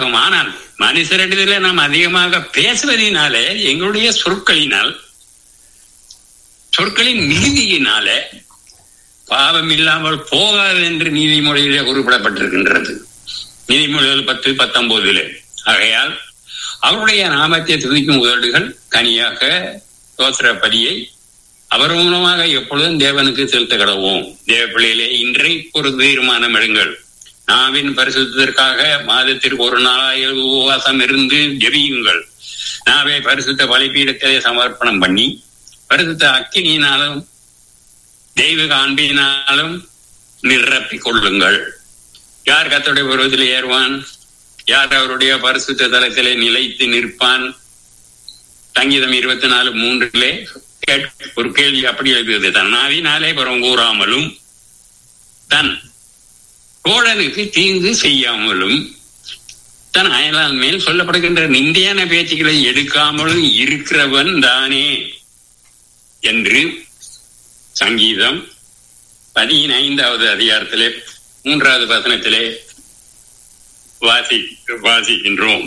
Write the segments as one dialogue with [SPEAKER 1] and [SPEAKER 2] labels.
[SPEAKER 1] உண்டாகும் ஆனால் மனுஷரிடத்திலே நாம் அதிகமாக பேசுவதினாலே எங்களுடைய சொற்களினால் சொற்களின் மிகுதியினால பாவம் இல்லாமல் போகாது என்று நீதிமொழியிலே குறிப்பிடப்பட்டிருக்கின்றது நீதிமொழிகள் பத்து பத்தொன்பதுல ஆகையால் அவருடைய நாமத்தை துதிக்கும் உதடுகள் கனியாக தோத்திரப்படியை அவர் மூலமாக எப்பொழுதும் தேவனுக்கு செலுத்த கடவோம் தேவ பிள்ளையிலே இன்றை ஒரு தீர்மானம் எடுங்கள் நாவின் பரிசுத்திற்காக மாதத்திற்கு ஒரு நாளாக உபவாசம் இருந்து ஜெபியுங்கள் நாவை பரிசுத்த பலிப்பீடத்திலே சமர்ப்பணம் பண்ணி பரிசுத்த அக்கினியினாலும் தெய்வ அன்பினாலும் நிரப்பிக் கொள்ளுங்கள் யார் கத்தோடைய பருவத்தில் ஏறுவான் யார் அவருடைய பரிசுத்த தலத்திலே நிலைத்து நிற்பான் சங்கீதம் இருபத்தி நாலு மூன்றிலே ஒரு கேள்வி அப்படி எழுதுகிறது தன்னாவினாலே புறம் கூறாமலும் தன் தோழனுக்கு தீங்கு செய்யாமலும் தன் அயலான் மேல் சொல்லப்படுகின்ற நிந்தையான பேச்சுக்களை எடுக்காமலும் இருக்கிறவன் தானே என்று சங்கீதம் பதினைந்தாவது அதிகாரத்திலே மூன்றாவது வசனத்திலே வாசி வாசிக்கின்றோம்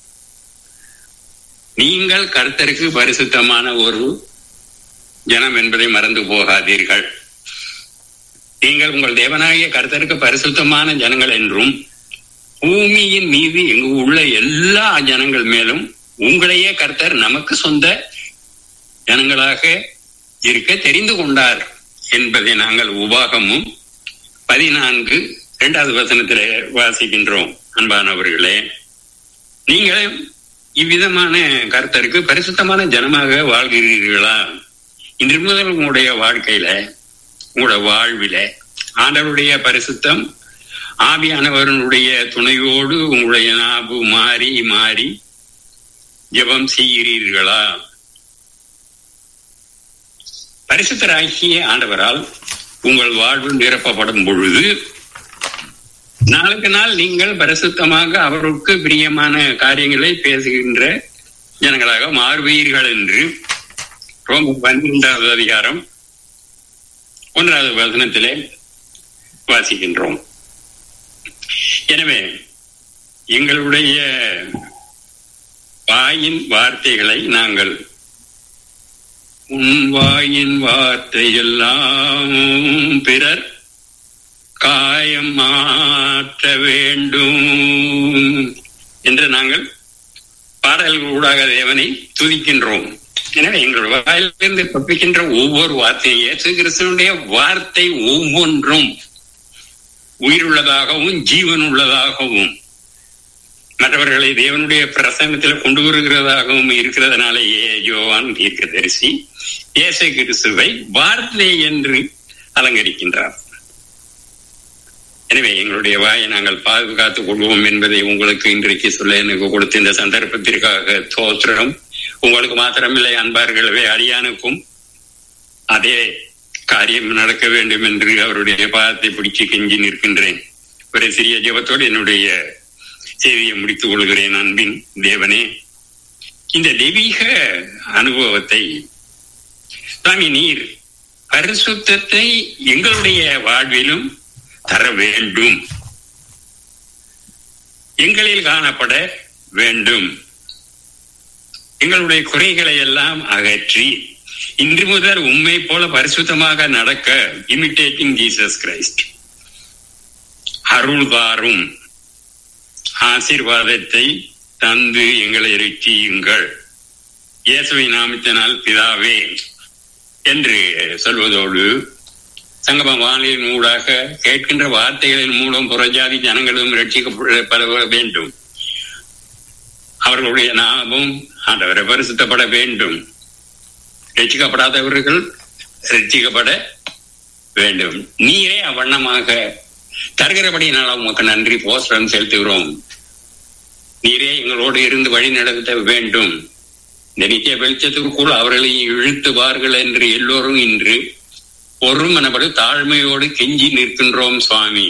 [SPEAKER 1] நீங்கள் கர்த்தருக்கு பரிசுத்தமான ஒரு ஜனம் என்பதை மறந்து போகாதீர்கள் நீங்கள் உங்கள் தேவனாகிய கர்த்தருக்கு பரிசுத்தமான ஜனங்கள் என்றும் பூமியின் மீது எங்கு உள்ள எல்லா ஜனங்கள் மேலும் உங்களையே கர்த்தர் நமக்கு சொந்த ஜனங்களாக இருக்க தெரிந்து கொண்டார் என்பதை நாங்கள் உபாகமும் பதினான்கு இரண்டாவது வசனத்திலே வாசிக்கின்றோம் அன்பானவர்களே நீங்கள் இவ்விதமான கருத்தருக்கு பரிசுத்தமான ஜனமாக வாழ்கிறீர்களா இன்று முதல் உங்களுடைய வாழ்க்கையில உங்களோட வாழ்வில ஆண்டவருடைய பரிசுத்தம் ஆவியானவர்களுடைய துணையோடு உங்களுடைய நாபு மாறி மாறி ஜெபம் செய்கிறீர்களா பரிசுத்தராகிய ஆண்டவரால் உங்கள் வாழ்வு நிரப்பப்படும் பொழுது நாளுக்கு நாள் நீங்கள் பரிசுத்தமாக அவருக்கு பிரியமான காரியங்களை பேசுகின்ற ஜனங்களாக மாறுவீர்கள் என்று ரோம பன்னிரெண்டாவது அதிகாரம் ஒன்றாவது வசனத்திலே வாசிக்கின்றோம் எனவே எங்களுடைய வாயின் வார்த்தைகளை நாங்கள் உன் வாயின் வார்த்தை எல்லாம் பிறர் காயம் மாற்ற வேண்டும் என்று நாங்கள் பாடல்கள் ஊடாக தேவனை துதிக்கின்றோம் எனவே எங்கள் வாயிலிருந்து தப்பிக்கின்ற ஒவ்வொரு வார்த்தையும் இயேசு கிறிஸ்தனுடைய வார்த்தை ஒவ்வொன்றும் உயிருள்ளதாகவும் ஜீவன் உள்ளதாகவும் மற்றவர்களை தேவனுடைய பிரசன்னத்தில் கொண்டு வருகிறதாகவும் இருக்கிறதுனாலேயே யோவான் தீர்க்க தரிசி இயேசு கிறிஸ்துவை வார்த்தை என்று அலங்கரிக்கின்றார் எனவே எங்களுடைய வாயை நாங்கள் பாதுகாத்துக் கொள்வோம் என்பதை உங்களுக்கு இன்றைக்கு சொல்ல எனக்கு கொடுத்த இந்த சந்தர்ப்பத்திற்காக தோற்றம் உங்களுக்கு மாத்திரமில்லை அன்பார்களவே அடியானுக்கும் அதே காரியம் நடக்க வேண்டும் என்று அவருடைய பாதத்தை பிடிச்சு கெஞ்சி நிற்கின்றேன் ஒரு சிறிய ஜபத்தோடு என்னுடைய செய்தியை முடித்துக் கொள்கிறேன் அன்பின் தேவனே இந்த தெய்வீக அனுபவத்தை சாமி நீர் பரிசுத்தத்தை எங்களுடைய வாழ்விலும் தர வேண்டும் எங்களில் காணப்பட வேண்டும் எங்களுடைய குறைகளை எல்லாம் அகற்றி இன்று முதல் உண்மை போல பரிசுத்தமாக நடக்க இமிட்டேட்டிங் ஜீசஸ் கிரைஸ்ட் அருள்தாரும் ஆசீர்வாதத்தை தந்து எங்களை ரட்சியுங்கள் இயேசுவை நாமத்தினால் பிதாவே என்று சொல்வதோடு சங்கம வானிலின் ஊடாக கேட்கின்ற வார்த்தைகளின் மூலம் புறஜாதி ஜனங்களும் ரட்சிக்கப்பட வேண்டும் அவர்களுடைய நாமும் ஆண்டவரை பரிசுத்தப்பட வேண்டும் ரட்சிக்கப்படாதவர்கள் ரட்சிக்கப்பட வேண்டும் நீரே அவ்வண்ணமாக தருகிறபடியினால் உமக்கு நன்றி போஸ்டம் செலுத்துகிறோம் நீரே எங்களோடு இருந்து வழி நடத்த வேண்டும் இந்த நித்திய வெளிச்சத்திற்குள் அவர்களை இழுத்துவார்கள் என்று எல்லோரும் இன்று ஒரு மனப்படு தாழ்மையோடு கெஞ்சி நிற்கின்றோம் சுவாமி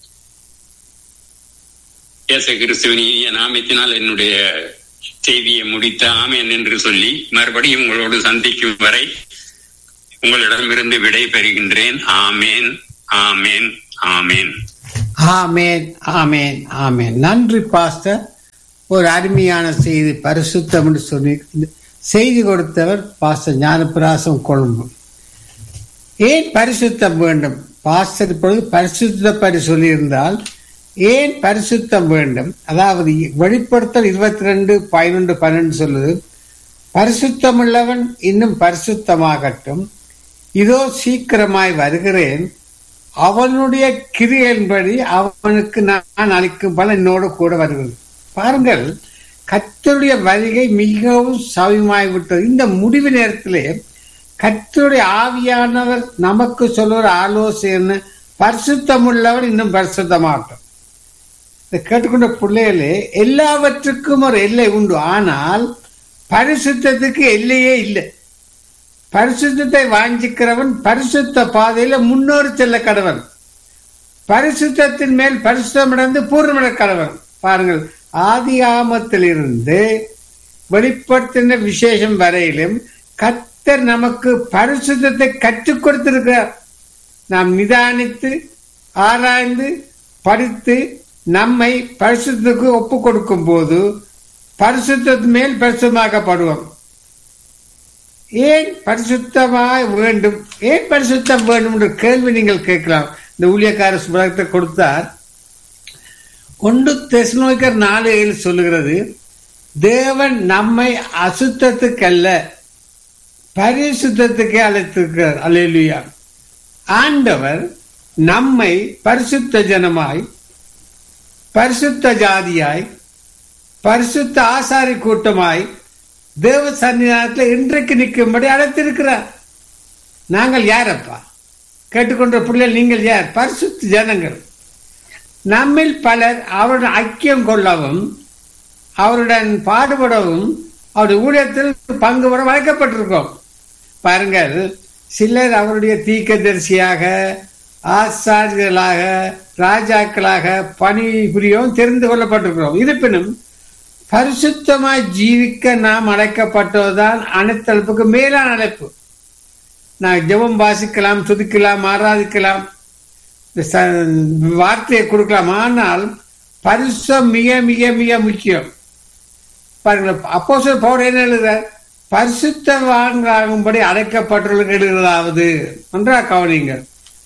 [SPEAKER 1] இயேசு கிறிஸ்துவனிய நாமத்தினால் என்னுடைய செய்தியை முடித்த ஆமேன் என்று சொல்லி மறுபடியும் உங்களோடு சந்திக்கும் வரை உங்களிடமிருந்து விடை பெறுகின்றேன் ஆமேன் ஆமேன் ஆமேன்
[SPEAKER 2] ஆமேன் ஆமேன் ஆமேன் நன்றி பாஸ்டர் ஒரு அருமையான செய்தி பரிசுத்தம் என்று சொல்லி செய்தி கொடுத்தவர் பாஸ்டர் ஞானபிராசம் கொழும்பு ஏன் பரிசுத்தம் வேண்டும் பாஸ்டர் இப்பொழுது பரிசுத்த பரி சொல்லியிருந்தால் ஏன் பரிசுத்தம் வேண்டும் அதாவது வெளிப்படுத்தல் இருபத்தி ரெண்டு பதினொன்று பன்னெண்டு சொல்லுது பரிசுத்தமுள்ளவன் இன்னும் பரிசுத்தமாகட்டும் இதோ சீக்கிரமாய் வருகிறேன் அவனுடைய கிரியையின்படி அவனுக்கு நான் அளிக்கும் பலன் என்னோடு கூட வருகிறது பாருங்கள் கத்தருடைய வருகை மிகவும் சவிமாய் விட்டது இந்த முடிவு நேரத்திலே கத்தருடைய ஆவியானவர் நமக்கு சொல்லுற ஆலோசனை பரிசுத்தமுள்ளவர் இன்னும் பரிசுத்தமாகட்டும் இதை கேட்டுக்கொண்ட பிள்ளைகளே எல்லாவற்றுக்கும் ஒரு எல்லை உண்டு ஆனால் பரிசுத்தத்துக்கு எல்லையே இல்லை பரிசுத்தத்தை வாஞ்சிக்கிறவன் பரிசுத்த பாதையில முன்னோரு செல்ல கடவன் பரிசுத்தத்தின் மேல் பரிசுத்தமிடந்து பூர்ணமிட கடவன் பாருங்கள் ஆதி ஆமத்திலிருந்து வெளிப்படுத்தின விசேஷம் வரையிலும் கத்தர் நமக்கு பரிசுத்தத்தை கற்றுக் கொடுத்திருக்கிறார் நாம் நிதானித்து ஆராய்ந்து படித்து நம்மை பரிசுத்துக்கு ஒப்பு கொடுக்கும் போது பரிசுத்தத்து மேல் பரிசுத்தமாக்கப்படுவோம் ஏன் பரிசுத்தமாய் வேண்டும் ஏன் பரிசுத்தம் வேண்டும் என்ற கேள்வி நீங்கள் கேட்கலாம் இந்த ஊழியக்கார சுபலத்தை கொடுத்தார் ஒன்று தெசநோய்க்கர் நாலு ஏழு சொல்லுகிறது தேவன் நம்மை அசுத்தத்துக்கல்ல பரிசுத்தத்துக்கே அழைத்திருக்கிறார் அலையிலுயா ஆண்டவர் நம்மை பரிசுத்த ஜனமாய் பரிசுத்த ஜாதியாய் பரிசுத்த ஆசாரி கூட்டமாய் தேவ சன்னிதானத்தில் இன்றைக்கு நிற்கும்படி அழைத்திருக்கிறார் நாங்கள் யாரப்பா கேட்டுக்கொண்ட பிள்ளைகள் நீங்கள் யார் பரிசுத்த ஜனங்கள் நம்மில் பலர் அவருடன் ஐக்கியம் கொள்ளவும் அவருடன் பாடுபடவும் அவருடைய ஊழியத்தில் பங்கு பெற வழக்கப்பட்டிருக்கோம் பாருங்கள் சிலர் அவருடைய தீக்கதரிசியாக ஆசாரியர்களாக ராஜாக்களாக பணி புரியவும் தெரிந்து கொள்ளப்பட்டிருக்கிறோம் இருப்பினும் பரிசுத்தமாய் ஜீவிக்க நாம் அழைக்கப்பட்டதுதான் அனைத்தளப்புக்கு மேலான அழைப்பு நான் ஜெபம் வாசிக்கலாம் துதிக்கலாம் ஆராதிக்கலாம் வார்த்தையை கொடுக்கலாம் ஆனால் பரிசுத்தம் மிக மிக மிக முக்கியம் பாருங்கள் அப்போ சொல் பவுர் என்ன எழுதுறார் பரிசுத்தவான்களாகும்படி அழைக்கப்பட்டுள்ள எழுதுறதாவது நன்றா கவனிங்கள்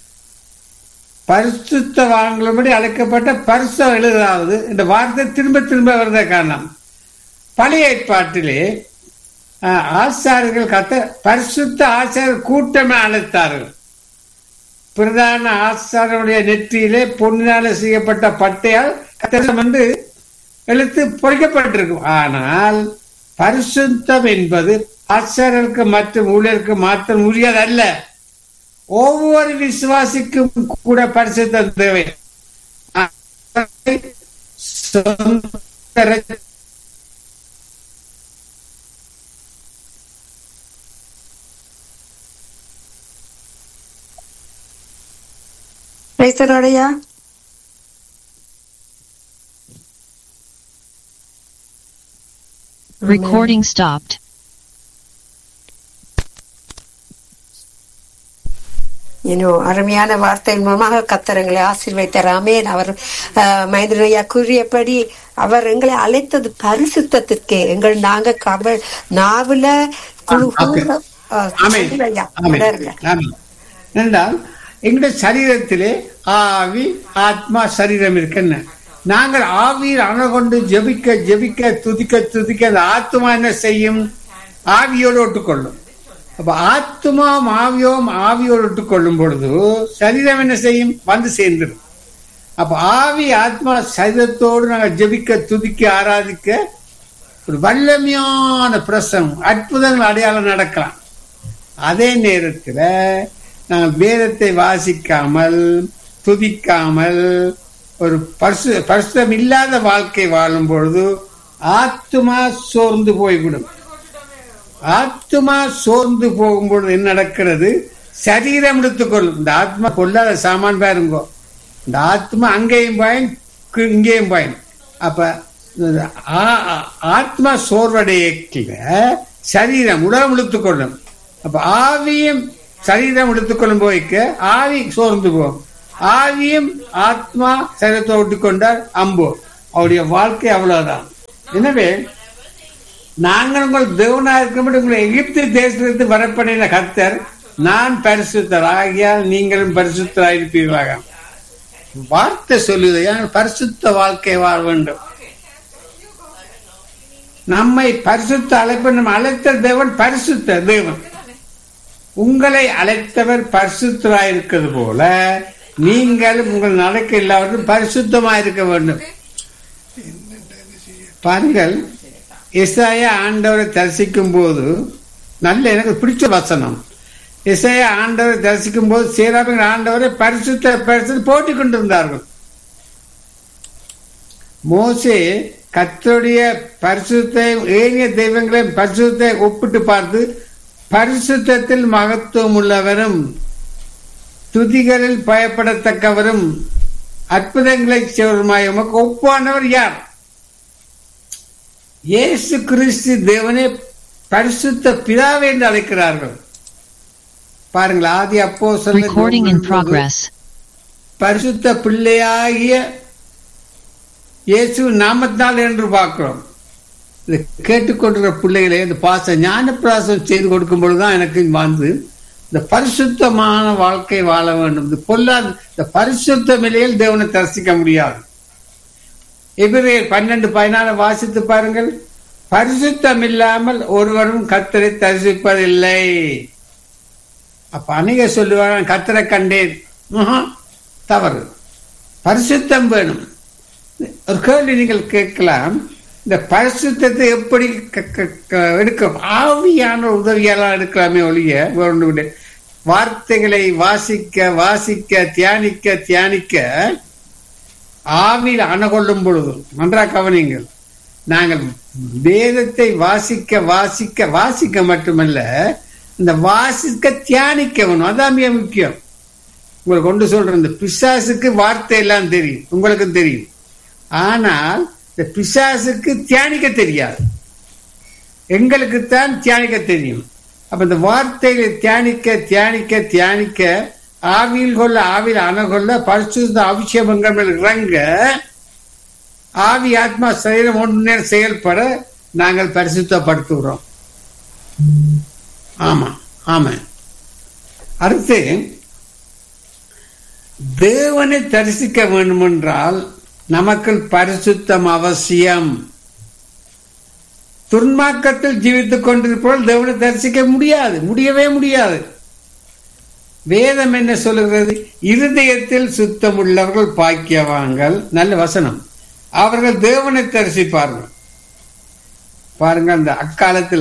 [SPEAKER 2] பரிசுத்தவான்களும்படி அழைக்கப்பட்ட பரிசம் எழுதுதாவது இந்த வார்த்தை திரும்ப திரும்ப வருவதை காரணம் பழைய ஏற்பாட்டிலே ஆசாரியர்கள் கத்த பரிசுத்த ஆசாரியர் கூட்டமே அழைத்தார்கள் பிரதான ஆசாரனுடைய நெற்றியிலே பொன்னினால செய்யப்பட்ட பட்டையால் கத்தம் என்று எழுத்து பொறிக்கப்பட்டிருக்கும் ஆனால் பரிசுத்தம் என்பது ஆசாரியருக்கு மற்றும் ஊழியருக்கு மாற்றம் உரியதல்ல ஒவ்வொரு விசுவாசிக்கும் கூட பரிசுத்தம் தேவை
[SPEAKER 3] பேசுறோடையா
[SPEAKER 4] Recording stopped.
[SPEAKER 3] இன்னும் அருமையான வார்த்தையின் மூலமாக கத்தரங்களை ஆசீர்வைத்தார் ஆமேன் அவர் மகேந்திரனையா கூறியபடி அவர் எங்களை அழைத்தது பரிசுத்தத்திற்கே எங்கள் நாங்க கவ நாவல குழு
[SPEAKER 2] என்றால் எங்களுடைய சரீரத்திலே ஆவி ஆத்மா சரீரம் இருக்குன்னு நாங்கள் ஆவியில் அணகொண்டு ஜபிக்க ஜபிக்க துதிக்க துதிக்க அந்த ஆத்மா என்ன செய்யும் ஆவியோடு ஒட்டுக்கொள்ளும் அப்ப ஆத்மாவும் ஆவியோம் ஆவியோடு ஒட்டுக்கொள்ளும் பொழுது சரீரம் என்ன செய்யும் வந்து சேர்ந்துடும் அப்ப ஆவி ஆத்மா சரீரத்தோடு நாங்கள் ஜபிக்க துதிக்க ஆராதிக்க ஒரு வல்லமையான பிரசனம் அற்புதங்கள் அடையாளம் நடக்கலாம் அதே நேரத்தில் நாங்கள் வேதத்தை வாசிக்காமல் துதிக்காமல் ஒரு பரிசு பரிசுத்தம் இல்லாத வாழ்க்கை வாழும் பொழுது ஆத்மா சோர்ந்து போய்விடும் ஆத்மா சோர்ந்து போகும்பொழுது என்ன நடக்கிறது சரீரம் எடுத்துக்கொள்ளும் இந்த ஆத்மா கொள்ளாத சாமான் பாருங்கோ இந்த ஆத்மா அங்கேயும் பயன் இங்கேயும் பயன் அப்ப ஆத்மா சோர்வடைய சரீரம் உடலம் இழுத்துக்கொள்ளும் அப்ப ஆவியும் சரீரம் எடுத்துக்கொள்ளும் போய்க்க ஆவி சோர்ந்து போகும் ஆவியும் ஆத்மா சரீரத்தை ஒட்டிக்கொண்டால் அம்போ அவருடைய வாழ்க்கை அவ்வளவுதான் எனவே நாங்கள் உங்கள் தேவனா இருக்கும்போது உங்களை எகிப்து தேசத்திலிருந்து வரப்படின கர்த்தர் நான் பரிசுத்தர் ஆகியால் நீங்களும் பரிசுத்தராயிருப்பீர்களாக வார்த்தை சொல்லுது ஏன் பரிசுத்த வாழ்க்கை வாழ வேண்டும் நம்மை பரிசுத்த அழைப்பு நம்ம அழைத்த தேவன் பரிசுத்த தேவன் உங்களை அழைத்தவர் பரிசுத்தராயிருக்கிறது போல நீங்களும் உங்கள் நடக்க இல்லாதவர்கள் பரிசுத்தமாயிருக்க வேண்டும் பாருங்கள் இசாயா ஆண்டவரை தரிசிக்கும் போது நல்ல எனக்கு பிடிச்ச வசனம் இசையா ஆண்டவரை தரிசிக்கும் போது சீராபின் ஆண்டவரை பரிசுத்த பரிசு போட்டி கொண்டிருந்தார்கள் மோசே கத்தருடைய பரிசுத்தை ஏனைய தெய்வங்களையும் பரிசுத்தை ஒப்பிட்டு பார்த்து பரிசுத்தத்தில் மகத்துவம் உள்ளவரும் துதிகளில் பயப்படத்தக்கவரும் அற்புதங்களை செய்வருமாய் உமக்கு ஒப்பானவர் யார் இயேசு கிறிஸ்து தேவனே பரிசுத்த பிதாவை என்று அழைக்கிறார்கள் பாருங்கள் ஆதி அப்போ
[SPEAKER 4] Recording in progress.
[SPEAKER 2] பரிசுத்த பிள்ளையாகிய இயேசு நாமத்தால் என்று பார்க்கிறோம் இது கேட்டுக்கொண்டிருக்கிற பிள்ளைகளே இந்த பாச ஞானப்பிராசம் செய்து கொடுக்கும் பொழுதுதான் எனக்கு வந்து இந்த பரிசுத்தமான வாழ்க்கை வாழ வேண்டும் இந்த பொல்லாத இந்த பரிசுத்த நிலையில் தேவனை தரிசிக்க முடியாது எபிரேயர் பன்னெண்டு பதினாலு வாசித்து பாருங்கள் பரிசுத்தம் இல்லாமல் ஒருவரும் கத்தரை தரிசிப்பதில்லை அப்ப அநேக சொல்லுவாங்க கத்தரை கண்டேன் ம்ஹும். தவறு பரிசுத்தம் வேணும் ஒரு கேள்வி நீங்கள் கேட்கலாம் இந்த பரிசுத்தத்தை எப்படி க- க- க- எடுக்க ஆவியான உதவியெல்லாம் எடுக்கலாமே ஒழிய வேற ஒண்ணும் இல்லை. வார்த்தைகளை வாசிக்க வாசிக்க தியானிக்க தியானிக்க ஆவியில் அணகொள்ளும் பொழுது நன்றா கவனிங்கள் நாங்கள் வேதத்தை வாசிக்க வாசிக்க வாசிக்க மட்டுமல்ல இந்த வாசிக்க தியானிக்க வேணும் அதான் மிக முக்கியம் உங்களுக்கு கொண்டு சொல்றேன் இந்த பிசாசுக்கு வார்த்தை எல்லாம் தெரியும் உங்களுக்கும் தெரியும் ஆனால் இந்த பிசாசுக்கு தியானிக்க தெரியாது எங்களுக்குத்தான் தியானிக்க தெரியும் அப்ப இந்த வார்த்தைகளை தியானிக்க தியானிக்க தியானிக்க ஆவியில் கொள்ள ஆவியில் அணகொள்ள பரிசுத்த அபிஷேகங்கள் மேல் இறங்க ஆவி ஆத்மா சரீரம் ஒன்று நேரம் செயல்பட நாங்கள் பரிசுத்தப்படுத்துகிறோம் ஆமா ஆமா அடுத்து தேவனை தரிசிக்க வேண்டுமென்றால் நமக்கு பரிசுத்தம் அவசியம் துன்மாக்கத்தில் ஜீவித்துக் கொண்டிருப்பவர்கள் தேவனை தரிசிக்க முடியாது முடியவே முடியாது வேதம் என்ன சொல்லுகிறது இருதயத்தில் சுத்தம் உள்ளவர்கள் பாக்கியவாங்கள் நல்ல வசனம் அவர்கள் தேவனை தரிசிப்பார்கள் பாருங்க அந்த அக்காலத்துல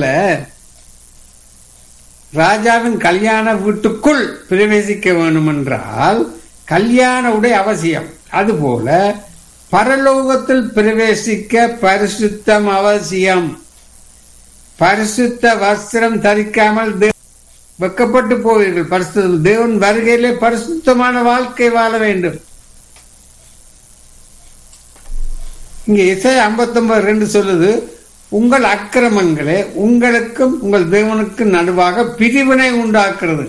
[SPEAKER 2] ராஜாவின் கல்யாண வீட்டுக்குள் பிரவேசிக்க வேண்டும் என்றால் கல்யாண உடை அவசியம் அதுபோல பரலோகத்தில் பிரவேசிக்க பரிசுத்தம் அவசியம் பரிசுத்த வஸ்திரம் தரிக்காமல் தே- வெக்கப்பட்டு போவீர்கள் பரிசுத்தம் தேவன் வருகையிலே பரிசுத்தமான வாழ்க்கை வாழ வேண்டும் இங்க இசை ஐம்பத்தொன்பது ரெண்டு சொல்லுது உங்கள் அக்கிரமங்களே உங்களுக்கும் உங்கள் தேவனுக்கும் நடுவாக பிரிவினை உண்டாக்குறது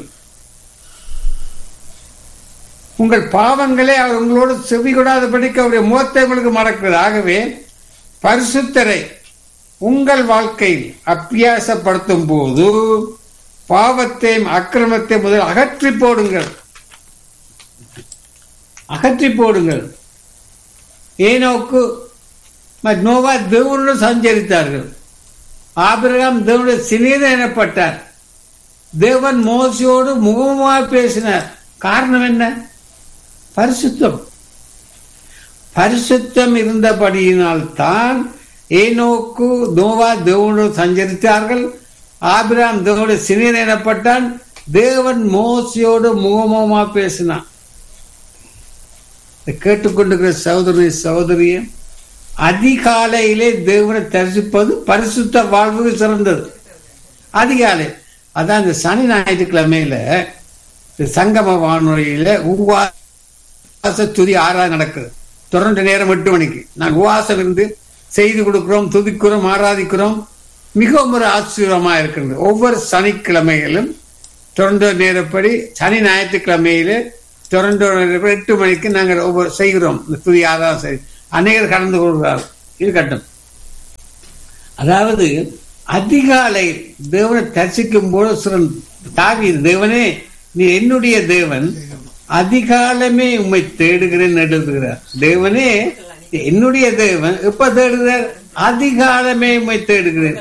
[SPEAKER 2] உங்கள் பாவங்களே அவர் உங்களோடு செவி கொடாதபடிக்கு அவருடைய முகத்தை உங்களுக்கு மறக்கிறது ஆகவே பரிசுத்தரை உங்கள் வாழ்க்கையில் அப்பியாசப்படுத்தும் போது பாவத்தையும் அக்கிரமத்தை முதல் அகற்றி போடுங்கள் அகற்றி போடுங்கள் ஏனோக்கு ம- நோவா தேவனோடு சஞ்சரித்தார்கள் ஆபிரகாம் தேவனுடைய சிநேதன் எனப்பட்டார் தேவன் மோசையோடு முகமாக பேசினார் காரணம் என்ன பரிசுத்தம் பரிசுத்தம் இருந்தபடியினால் தான் ஏனோக்கு நோவா தேவனோடு சஞ்சரித்தார்கள் ஆபிரகாம் தேவனுடைய சிநேதன் எனப்பட்டான் தேவன் மோசையோடு முகமுகமா பேசினான் இதை கேட்டுக்கொண்டிருக்கிற சகோதரி சகோதரியே அதிகாலையிலே தேவனை தரிசிப்பது பரிசுத்த வாழ்வுக்கு சிறந்தது அதிகாலை அதான் இந்த சனி ஞாயிற்றுக்கிழமையில இந்த சங்கம வானொலியில உபவாச துதி ஆறாவது நடக்குது தொடர்ந்து நேரம் எட்டு மணிக்கு நான் உபவாசம் இருந்து செய்து கொடுக்கிறோம் துதிக்கிறோம் ஆராதிக்கிறோம் மிகவும் ஒரு ஆச்சரியமா இருக்கிறது ஒவ்வொரு சனிக்கிழமையிலும் தொடர்ந்து நேரப்படி சனி ஞாயிற்றுக்கிழமையிலே தொடர்ந்து நேரப்படி எட்டு மணிக்கு நாங்கள் ஒவ்வொரு செய்கிறோம் இந்த துதி ஆதாரம் செய் அநேகர் கலந்து கொள்கிறார் இருக்கட்டும் அதாவது அதிகாலை தேவனை தரிசிக்கும் போது சிறன் தாவி தேவனே நீ என்னுடைய தேவன் அதிகாலமே உம்மை தேடுகிறேன் எழுதுகிறார் தேவனே நீ என்னுடைய தேவன் எப்ப தேடுகிறார் அதிகாலமே உம்மை தேடுகிறேன்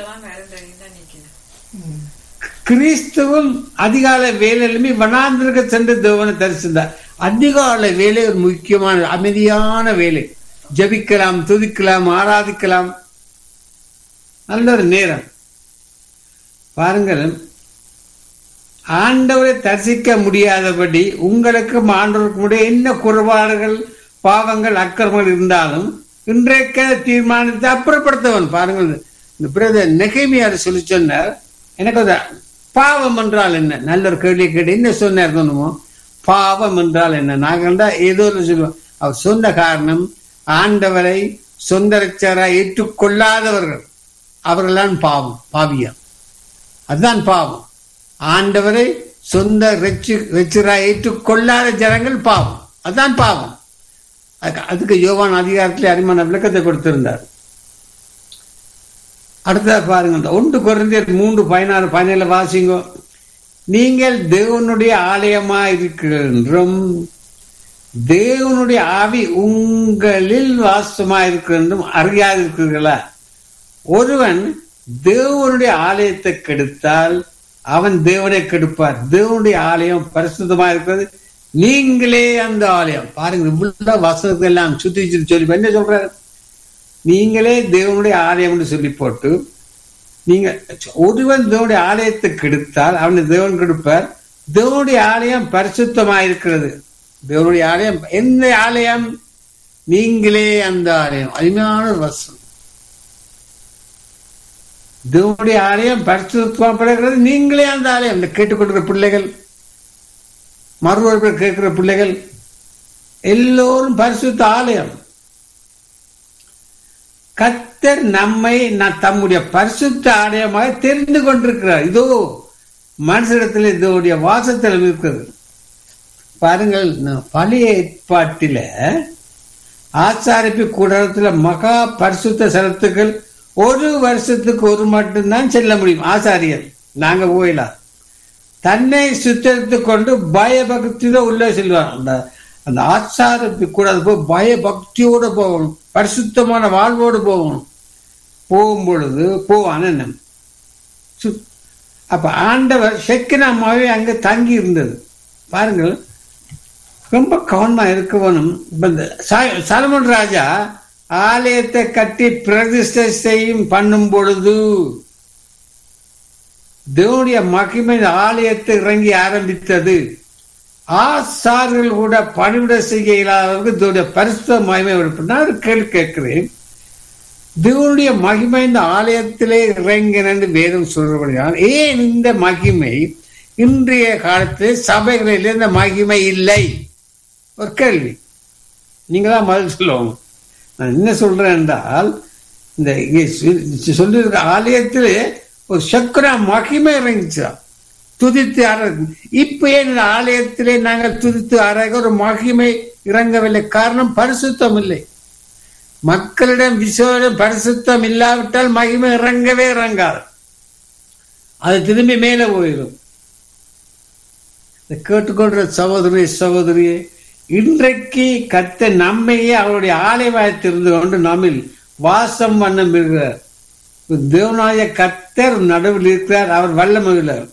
[SPEAKER 2] கிறிஸ்துவும் அதிகால வேலையிலுமே வனாந்திரக்க சென்று தேவனை தரிசித்தார் அதிகால வேலை ஒரு முக்கியமான அமைதியான வேலை ஜபிக்கலாம் துதிக்கலாம் ஆராதிக்கலாம் நல்ல ஒரு நேரம் பாருங்கள் ஆண்டவரை தரிசிக்க முடியாதபடி உங்களுக்கும் ஆண்டவருக்கும் முடிய என்ன குறைபாடுகள் பாவங்கள் அக்கிரமங்கள் இருந்தாலும் இன்றைக்க தீர்மானத்தை அப்புறப்படுத்தவன் பாருங்கள் இந்த பிரதர் நெகைமையார் சொல்லி சொன்னார் எனக்கு ஒரு பாவம் என்றால் என்ன நல்ல ஒரு கேள்வி கேட்டு என்ன சொன்னார் சொன்னமோ பாவம் என்றால் என்ன நாங்கள் தான் ஏதோ ஒரு சொல்லுவோம் அவர் சொன்ன காரணம் ஆண்டவரை சொந்த ரச்சராக ஏற்றுக்கொள்ளாதவர்கள் அவர்கள்தான் பாவம் பாவியம் அதுதான் பாவம் ஆண்டவரை சொந்த ரெச்சராக ஏற்றுக்கொள்ளாத ஜனங்கள் பாவம் அதுதான் பாவம் அதுக்கு- அதுக்கு யோவான் அதிகாரத்தில் அருமையான விளக்கத்தை கொடுத்திருந்தார் அடுத்ததா பாருங்க இந்த ஒன்று குறைந்தர் மூன்று பதினாறு பதினேழு வாசிங்கோ நீங்கள் தேவனுடைய ஆலயமா இருக்கின்றும் தேவனுடைய ஆவி உங்களில் வாசமா இருக்கின்றும் அறியாதிருக்கிறீர்களா ஒருவன் தேவனுடைய ஆலயத்தை கெடுத்தால் அவன் தேவனை கெடுப்பார் தேவனுடைய ஆலயம் பரிசுத்தமா இருக்கிறது நீங்களே அந்த ஆலயம் பாருங்க இவ்வளவு வசனத்தை எல்லாம் சுத்தி சுத்தி சொல்லி என்ன சொல்றாரு நீங்களே தேவனுடைய ஆலயம் என்று சொல்லி போட்டு நீங்க ஒருவன் தேவனுடைய ஆலயத்தை கெடுத்தால் அவனை தேவன் கெடுப்பார் தேவனுடைய ஆலயம் பரிசுத்தமா இருக்கிறது தேவனுடைய ஆலயம் என்ன ஆலயம் நீங்களே அந்த ஆலயம் அருமையான ஒரு வசனம் தேவனுடைய ஆலயம் பரிசுத்தமாப்படுகிறது நீங்களே அந்த ஆலயம் இந்த கேட்டுக்கொண்டிருக்கிற பிள்ளைகள் மறுவர்கள் கேட்கிற பிள்ளைகள் எல்லோரும் பரிசுத்த ஆலயம் கத்தர் நம்மை நான் தம்முடைய பரிசுத்த ஆலயமாக தெரிந்து கொண்டிருக்கிறார் இதோ மனுஷிடத்தில் இதோடைய வாசத்தில் இருக்கிறது பாருங்கள் நான் பழைய ஏற்பாட்டில ஆச்சாரிப்பு கூடத்துல மகா பரிசுத்த சரத்துக்கள் ஒரு வருஷத்துக்கு ஒரு மட்டும்தான் செல்ல முடியும் ஆசாரியர் நாங்க போயிடலாம் தன்னை சுத்தரித்து கொண்டு பயபக்தியோட உள்ள செல்வார் அந்த அந்த ஆச்சாரத்துக்கு கூட அது போய் பயபக்தியோட போகணும் பரிசுத்தமான வாழ்வோடு போகணும் போகும் பொழுது போவான் என்ன சு- அப்ப ஆண்டவர் செக்கினாமாவே அங்க தங்கி இருந்தது பாருங்கள் ரொம்ப கவனமா இருக்கவனும் இப்ப இந்த சா- சாலமன் ராஜா ஆலயத்தை கட்டி பிரதிஷ்டை செய்யும் பண்ணும் பொழுது தேவனுடைய மகிமை ஆலயத்தை இறங்கி ஆரம்பித்தது ஆசார்கள் கூட பணிவிட செய்ய இல்லாதவருக்கு தேவனுடைய பரிசுத்த மகிமை வெளிப்படும் ஒரு கேள்வி கேட்கிறேன் தேவனுடைய மகிமை இந்த ஆலயத்திலே இறங்கினு வேதம் சொல்றபடியால் ஏன் இந்த மகிமை இன்றைய காலத்தில் சபைகளில் இந்த மகிமை இல்லை ஒரு கேள்வி நீங்க தான் பதில் சொல்லுவாங்க நான் என்ன சொல்றேன் என்றால் இந்த இங்கே சொல்லி- சொல்லியிருக்க ஆலயத்தில் ஒரு சக்கர மகிமை இறங்கிச்சா துதித்து ஆர இப்ப ஏன் இந்த ஆலயத்திலே நாங்கள் துதித்து ஆராய ஒரு மகிமை இறங்கவில்லை காரணம் பரிசுத்தம் இல்லை மக்களிடம் விசுவாசம் பரிசுத்தம் இல்லாவிட்டால் மகிமை இறங்கவே இறங்காது அது திரும்பி மேலே போயிடும் இதை கேட்டுக்கொள்ற சகோதரி சகோதரியே இன்றைக்கு கத்த நம்மையே அவருடைய ஆலயமாயத்திருந்து கொண்டு நம்மில் வாசம் வண்ணம் இருக்கிறார் தேவனாய கத்தர் நடுவில் இருக்கிறார் அவர் வல்லமையுள்ளார்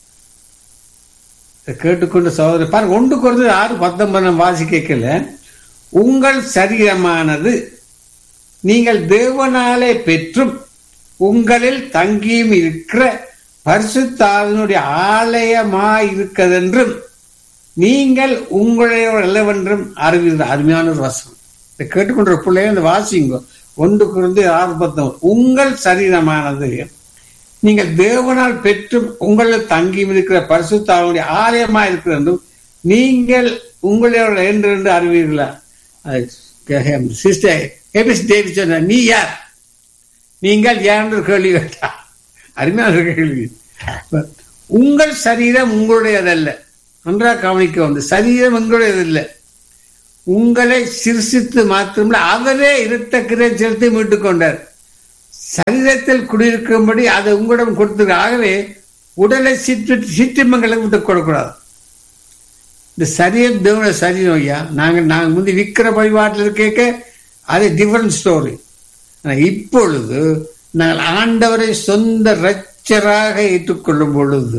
[SPEAKER 2] இதை கேட்டுக்கொண்ட சகோதரி பாருங்க ஒன்று குறைஞ்சது ஆறு பத்தொன்பது நம்ம வாசி கேட்கல உங்கள் சரீரமானது நீங்கள் தேவனாலே பெற்றும் உங்களில் தங்கியும் இருக்கிற பரிசுத்தாவினுடைய ஆலயமாய் இருக்கதென்றும் நீங்கள் உங்களுடைய அல்லவென்றும் அறிவீர்கள் அருமையான ஒரு வசனம் இதை கேட்டுக்கொண்ட பிள்ளைய இந்த வாசிங்க ஒன்று குறைந்து ஆறு பத்தொன்பது உங்கள் சரீரமானது நீங்கள் தேவனால் பெற்றும் உங்களில் தங்கியும் இருக்கிற பரிசுத்தாவுடைய ஆலயமா இருக்கிறதும் நீங்கள் உங்களோட என்று என்று அறிவீர்களா சிஸ்டர் எபிஸ் தேவி சொன்ன நீ யார் நீங்கள் யார் என்று கேள்வி கேட்டா அருமையான கேள்வி உங்கள் சரீரம் உங்களுடையதல்ல நன்றாக கவனிக்க வந்து சரீரம் உங்களுடையதில்லை உங்களை சிருஷித்து மாத்திரமில்ல அவரே இருத்தக்கிற செலுத்தி மீட்டுக் கொண்டார் சரீரத்தில் குடியிருக்கும்படி அதை உங்களிடம் கொடுத்து ஆகவே உடலை சிற்று சிற்றின்பங்களுக்கு விட்டு கொடுக்கூடாது இந்த சரீரம் தேவன சரீரம் ஐயா நாங்கள் நாங்கள் முந்தி விற்கிற வழிபாட்டில் கேட்க அது டிஃபரண்ட் ஸ்டோரி ஆனால் இப்பொழுது நாங்கள் ஆண்டவரை சொந்த ரச்சராக ஏற்றுக்கொள்ளும் பொழுது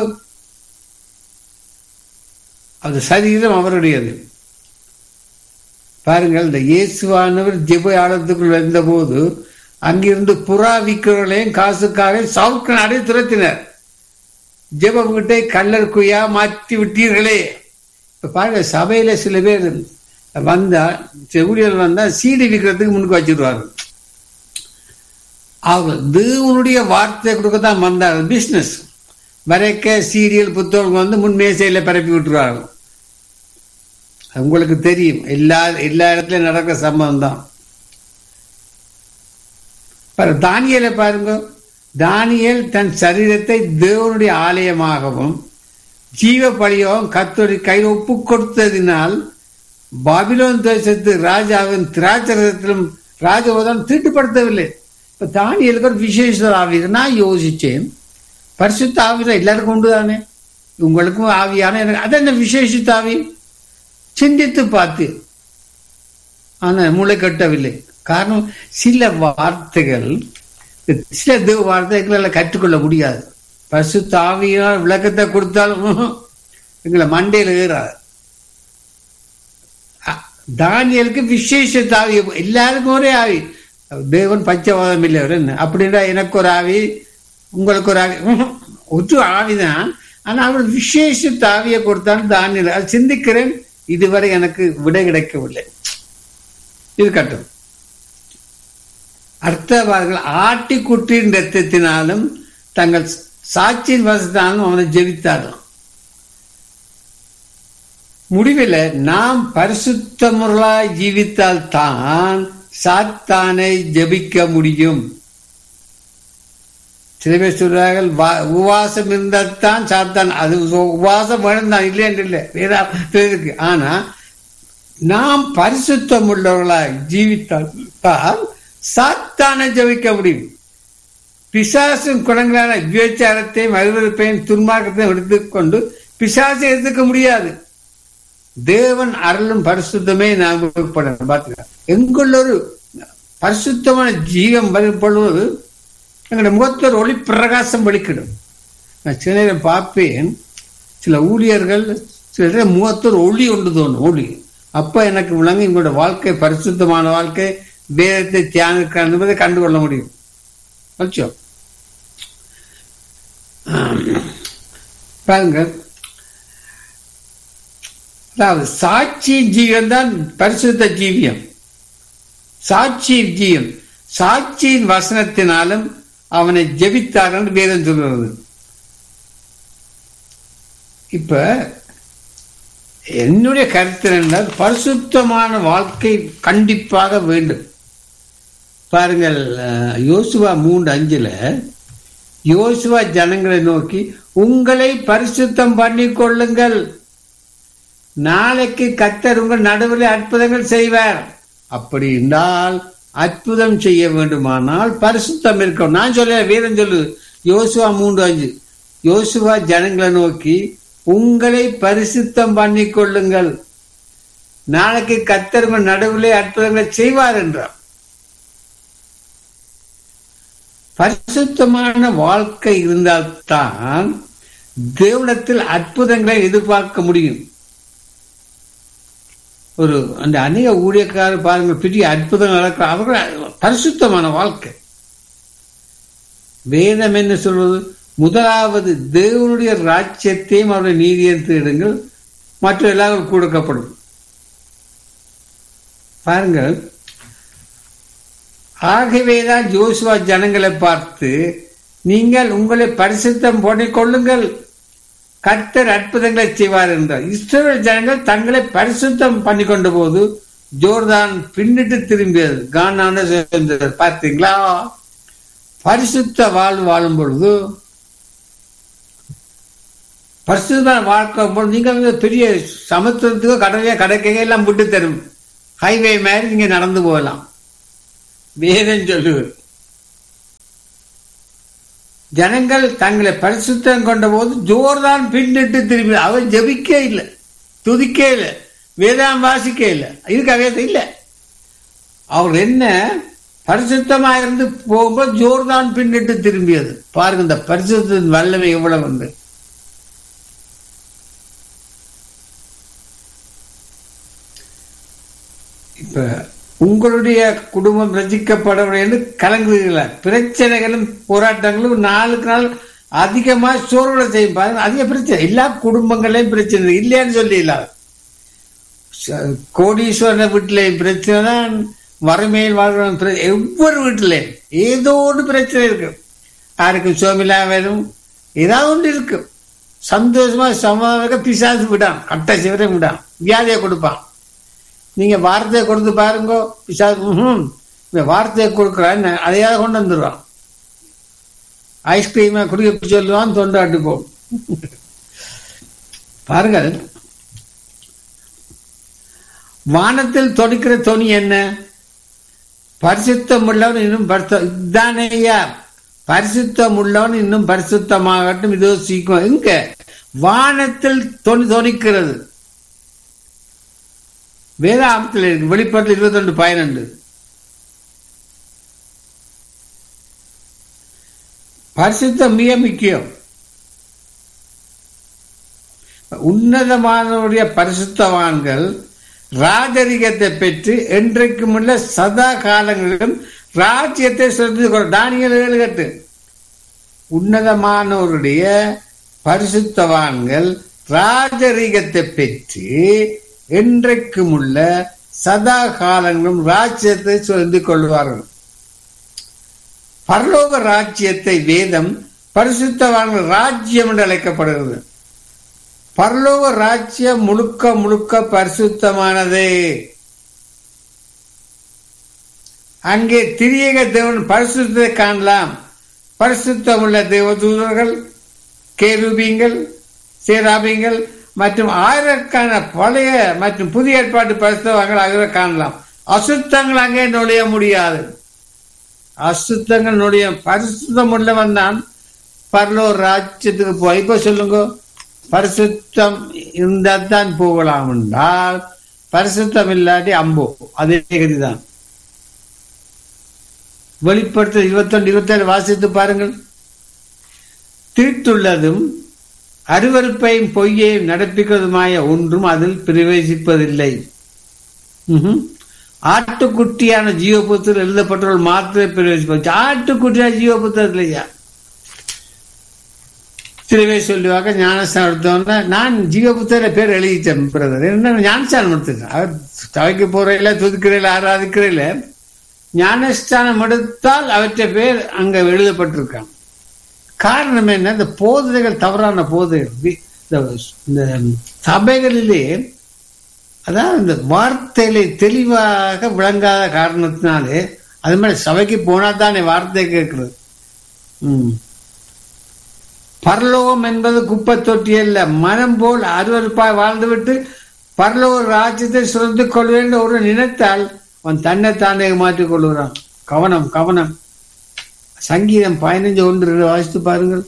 [SPEAKER 2] அது சரீரம் அவருடையது பாருங்கள் இந்த இயேசுவானவர் ஜெப ஆழத்துக்குள் வந்தபோது அங்கிருந்து புறா விற்கிறவர்களையும் காசுக்காக சவுக்கு நாடே துரத்தினர் ஜெப வீட்டை கல்லர் குயா மாற்றி விட்டீர்களே இப்ப பாருங்க சபையில சில பேர் வந்தா ஊழியர் வந்தா சீடி விற்கிறதுக்கு முன்னுக்கு வச்சிருவாங்க அவங்க தேவனுடைய வார்த்தை கொடுக்கத்தான் வந்தாங்க பிசினஸ் வரைக்க சீரியல் புத்தகம் வந்து முன் மேசையில பரப்பி விட்டுருவாங்க உங்களுக்கு தெரியும் எல்லா எல்லா இடத்துலயும் நடக்கிற சம்பவம் தான் தானியலை பாருங்க தானியல் தன் சரீரத்தை தேவனுடைய ஆலயமாகவும் ஜீவ பலியாகவும் கத்தோடி கையில் ஒப்பு கொடுத்ததினால் பாபிலோன் தேசத்து ராஜாவின் திராட்சரத்திலும் ராஜபோதம் தீட்டுப்படுத்தவில்லை இப்ப தானியலுக்கு ஒரு விசேஷ ஆவி நான் யோசிச்சேன் பரிசுத்த ஆவி எல்லாருக்கும் உண்டு தானே உங்களுக்கும் ஆவியான எனக்கு அது என்ன விசேஷித்த ஆவி சிந்தித்து பார்த்து ஆனா மூளை கட்டவில்லை காரணம் சில வார்த்தைகள் சில தேவ வார்த்தைகளை கற்றுக்கொள்ள முடியாது பசு தாவியால் விளக்கத்தை கொடுத்தாலும் எங்களை மண்டையில் ஏறாது தானியலுக்கு விசேஷ தாவி எல்லாருக்கும் ஒரே ஆவி தேவன் பச்சைவாதம் இல்லை என்ன அப்படின்னா எனக்கு ஒரு ஆவி உங்களுக்கு ஒரு ஆவி ஒற்று ஆவிதான் ஆனா அவர் விசேஷ தாவியை கொடுத்தாலும் தானியல் அது சிந்திக்கிறேன் இதுவரை எனக்கு விடை கிடைக்கவில்லை இருக்கட்டும் அர்த்தவார்கள் ஆட்டிக்குட்டியின் ரத்தத்தினாலும் தங்கள் சாட்சியின் வசத்தினாலும் அவனை ஜெபித்தார்கள் முடிவில் நாம் பரிசுத்தமுறையாய் ஜீவித்தால் தான் சாத்தானை ஜபிக்க முடியும் சில பேர் சொல்றார்கள் உபவாசம் இருந்தால் தான் சாத்தான் அது உபவாசம் வேணும் தான் இல்லை என்று இல்லை வேதா இருக்கு ஆனா நாம் பரிசுத்தம் உள்ளவர்களாய் ஜீவித்தால் தான் சாத்தானை ஜபிக்க முடியும் பிசாசின் குணங்களான விபச்சாரத்தையும் அருவறுப்பையும் துன்மார்க்கத்தையும் எடுத்துக்கொண்டு பிசாசை எடுத்துக்க முடியாது தேவன் அருளும் பரிசுத்தமே நாம் பார்த்துக்கலாம் எங்குள்ள ஒரு பரிசுத்தமான ஜீவம் வரும்பொழுது எங்களுடைய முகத்தில் ஒளி பிரகாசம் வெளிக்கிடும் நான் சில நேரம் பார்ப்பேன் சில ஊழியர்கள் சில நேரம் முகத்தில் ஒளி ஒன்று தோணும் ஒளி அப்ப எனக்கு விளங்கு எங்களுடைய வாழ்க்கை பரிசுத்தமான வாழ்க்கை வேதத்தை தியானிக்க என்பதை கண்டுகொள்ள முடியும் வச்சோம் பாருங்க அதாவது சாட்சி ஜீவன் தான் பரிசுத்த ஜீவியம் சாட்சி ஜீவன் சாட்சியின் வசனத்தினாலும் அவனை ஜெபித்தார்கள் வேதம் சொல்கிறது இப்ப என்னுடைய கருத்து என்றால் பரிசுத்தமான வாழ்க்கை கண்டிப்பாக வேண்டும் பாருங்கள் யோசுவா மூன்று அஞ்சுல யோசுவா ஜனங்களை நோக்கி உங்களை பரிசுத்தம் பண்ணி கொள்ளுங்கள் நாளைக்கு கத்தர் உங்கள் நடுவில் அற்புதங்கள் செய்வார் அப்படி இருந்தால் அற்புதம் செய்ய வேண்டுமானால் பரிசுத்தம் இருக்கும் நான் சொல்ல வீரன் சொல்லு யோசுவா மூன்று அஞ்சு யோசுவா ஜனங்களை நோக்கி உங்களை பரிசுத்தம் பண்ணி கொள்ளுங்கள் நாளைக்கு கத்தர் உங்கள் நடுவிலே அற்புதங்களை செய்வார் என்றார் பரிசுத்தமான வாழ்க்கை இருந்தால்தான் தேவனத்தில் அற்புதங்களை எதிர்பார்க்க முடியும் ஒரு அந்த அநேக ஊழியக்காரர் பாருங்க பெரிய அற்புதம் நடக்கிற அவர்கள் பரிசுத்தமான வாழ்க்கை வேதம் என்ன சொல்வது முதலாவது தேவனுடைய ராஜ்யத்தையும் அவருடைய நீதியை தேடுங்கள் மற்ற எல்லாரும் கொடுக்கப்படும் பாருங்கள் ஆகவேதான் ஜோசுவா ஜனங்களை பார்த்து நீங்கள் உங்களை பரிசுத்தம் பண்ணிக் கொள்ளுங்கள் கர்த்தர் அற்புதங்களை செய்வார் என்றார் இஸ்ரேல் ஜனங்கள் தங்களை பரிசுத்தம் பண்ணி கொண்ட போது ஜோர்தான் பின்னிட்டு திரும்பியது கானான சேர்ந்தது பார்த்தீங்களா பரிசுத்த வாழ் வாழும் பொழுது பரிசுத்தமான வாழ்க்கை பொழுது நீங்க வந்து பெரிய சமுத்திரத்துக்கோ கடலையோ கடற்கையோ எல்லாம் விட்டு தரும் ஹைவே மாதிரி நீங்க நடந்து போகலாம் வேதம் சொல்லுவது ஜனங்கள் தங்களை பரிசுத்தம் கொண்ட போது ஜோர்தான் பின்னிட்டு திரும்பி அவன் ஜெபிக்கே இல்லை துதிக்கே இல்லை வேதாம் வாசிக்கே இல்லை இதுக்காக இல்லை அவர் என்ன பரிசுத்தமா இருந்து போகும்போது ஜோர்தான் பின்னிட்டு திரும்பியது பாருங்க இந்த பரிசுத்தின் வல்லமை எவ்வளவு வந்து இப்ப உங்களுடைய குடும்பம் ரசிக்கப்படவில்லை என்று கலங்குறீங்களா பிரச்சனைகளும் போராட்டங்களும் நாளுக்கு நாள் அதிகமா சோர்வுல செய்யும் பாருங்க அதிக பிரச்சனை எல்லா குடும்பங்களையும் பிரச்சனை இருக்கு. இல்லையான்னு சொல்லி இல்லாத கோடீஸ்வரன வீட்டிலையும் பிரச்சனை தான் வறுமையில் வாழ்றவன் பிர- ஒவ்வொரு வீட்டிலையும் ஏதோ ஒன்று பிரச்சனை இருக்கு யாருக்கும் சோமிலா வேணும் ஏதாவது ஒன்று இருக்கும் சந்தோஷமா சமாதான பிசாசு விடான் கட்ட சிவரையும் விடான் வியாதியை கொடுப்பான் நீங்க வார்த்தையை கொடுத்து பாருங்க பிசாசு ம்ஹும். இந்த வார்த்தையை கொடுக்குறான் அதையாவது கொண்டு வந்துடுவான் ஐஸ்கிரீமை குடிக்க சொல்லுவான் தொண்டாட்டு போகும் பாருங்கள் வானத்தில் தொடுக்கிற தொனி என்ன பரிசுத்தம் உள்ளவன் இன்னும் பரிசு இதானேயா பரிசுத்தம் உள்ளவன் இன்னும் பரிசுத்தமாகட்டும் இதோ சீக்கிரம் எங்க வானத்தில் தொனி தொனிக்கிறது வேதாமத்தில் இருக்கு வெளிப்பாட்டில் இருபத்தி ரெண்டு பதினெண்டு பரிசுத்தம் மிக முக்கியம் உன்னதமானவருடைய பரிசுத்தவான்கள் ராஜரிகத்தை பெற்று என்றைக்கும் உள்ள சதா காலங்களிலும் ராஜ்யத்தை சொல்றது தானியல் ஏழு கட்டு உன்னதமானவருடைய பரிசுத்தவான்கள் ராஜரிகத்தை பெற்று என்றைக்கும் உள்ள சதா காலங்களும் ராஜ்யத்தை சொல்ந்து கொள்வார்கள் பரலோக ராஜ்யத்தை வேதம் பரிசுத்தவான்கள் ராஜ்யம் என்று அழைக்கப்படுகிறது பரலோக ராஜ்யம் முழுக்க முழுக்க பரிசுத்தமானது அங்கே திரியக தேவன் பரிசுத்தத்தை காணலாம் பரிசுத்தமுள்ள தேவதூதர்கள் கேருபீங்கள் சேராபிங்கள் மற்றும் ஆயிரக்கான பழைய மற்றும் புதிய ஏற்பாட்டு பரிசுத்தவங்கள் ஆகியோரை காணலாம் அசுத்தங்கள் அங்கே நுழைய முடியாது அசுத்தங்கள் நுழைய பரிசுத்தம் உள்ளவன் தான் பரலோர் ராஜ்யத்துக்கு போய் இப்ப சொல்லுங்க பரிசுத்தம் இருந்தால் தான் போகலாம் என்றால் பரிசுத்தம் இல்லாட்டி அம்போ அதே கதிதான் வெளிப்படுத்த இருபத்தொன்று இருபத்தேழு வாசித்து பாருங்கள் தீட்டுள்ளதும் அருவருப்பையும் பொய்யையும் நடப்பிக்கிறதுமாய ஒன்றும் அதில் பிரவேசிப்பதில்லை ம்ஹும். ஆட்டுக்குட்டியான ஜீவபுத்தர் எழுதப்பட்டவர்கள் மாத்திரை பிரவேசிப்பது ஆட்டுக்குட்டியான ஜீவபுத்தர் இல்லையா சில பேர் சொல்லுவாங்க ஞானஸ்தானம் எடுத்தோன்னா நான் ஜீவபுத்தர பேர் எழுதிட்டேன் பிரதர் என்ன ஞானஸ்தானம் எடுத்துக்கேன் அவர் சபைக்கு போறையில துதுக்கிறையில ஆராதிக்கிறையில ஞானஸ்தானம் எடுத்தால் அவற்றை பேர் அங்க எழுதப்பட்டிருக்கான் காரணம் என்ன இந்த போதனைகள் தவறான போதைகள் வி- இந்த- இந்த சபைகளிலே அதான் இந்த வார்த்தைகளை தெளிவாக விளங்காத காரணத்தினாலே அது மாதிரி சபைக்கு போனா தானே வார்த்தை கேட்கிறது ம் பரலோகம் என்பது குப்பை தொட்டி அல்ல மனம் போல் அருவருப்பாய் வாழ்ந்துவிட்டு பரலோக ராஜ்யத்தை சுரந்து கொள்வேன் ஒரு நினைத்தால் அவன் தன்னை தானே மாற்றிக் கொள்கிறான் கவனம் கவனம் சங்கீதம் பதினஞ்சு ஒன்று வாசித்து பாருங்கள்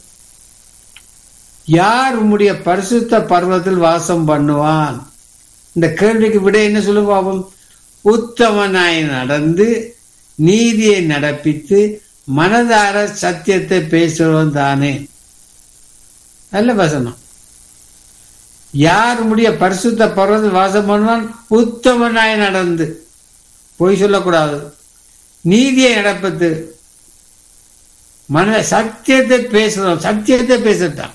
[SPEAKER 2] யார் உம்முடைய பரிசுத்த பர்வத்தில் வாசம் பண்ணுவான் இந்த கேள்விக்கு விட என்ன சொல்ல பாப்போம் உத்தமனாய் நடந்து நீதியை நடப்பித்து மனதார சத்தியத்தை பேசுறவன் தானே நல்ல வசனம் யார் முடிய பரிசுத்த பர்வத்தில் வாசம் பண்ணுவான் உத்தமனாய் நடந்து பொய் சொல்லக்கூடாது நீதியை நடப்பது மன சத்தியத்தை பேசுறோம் சத்தியத்தை பேசட்டான்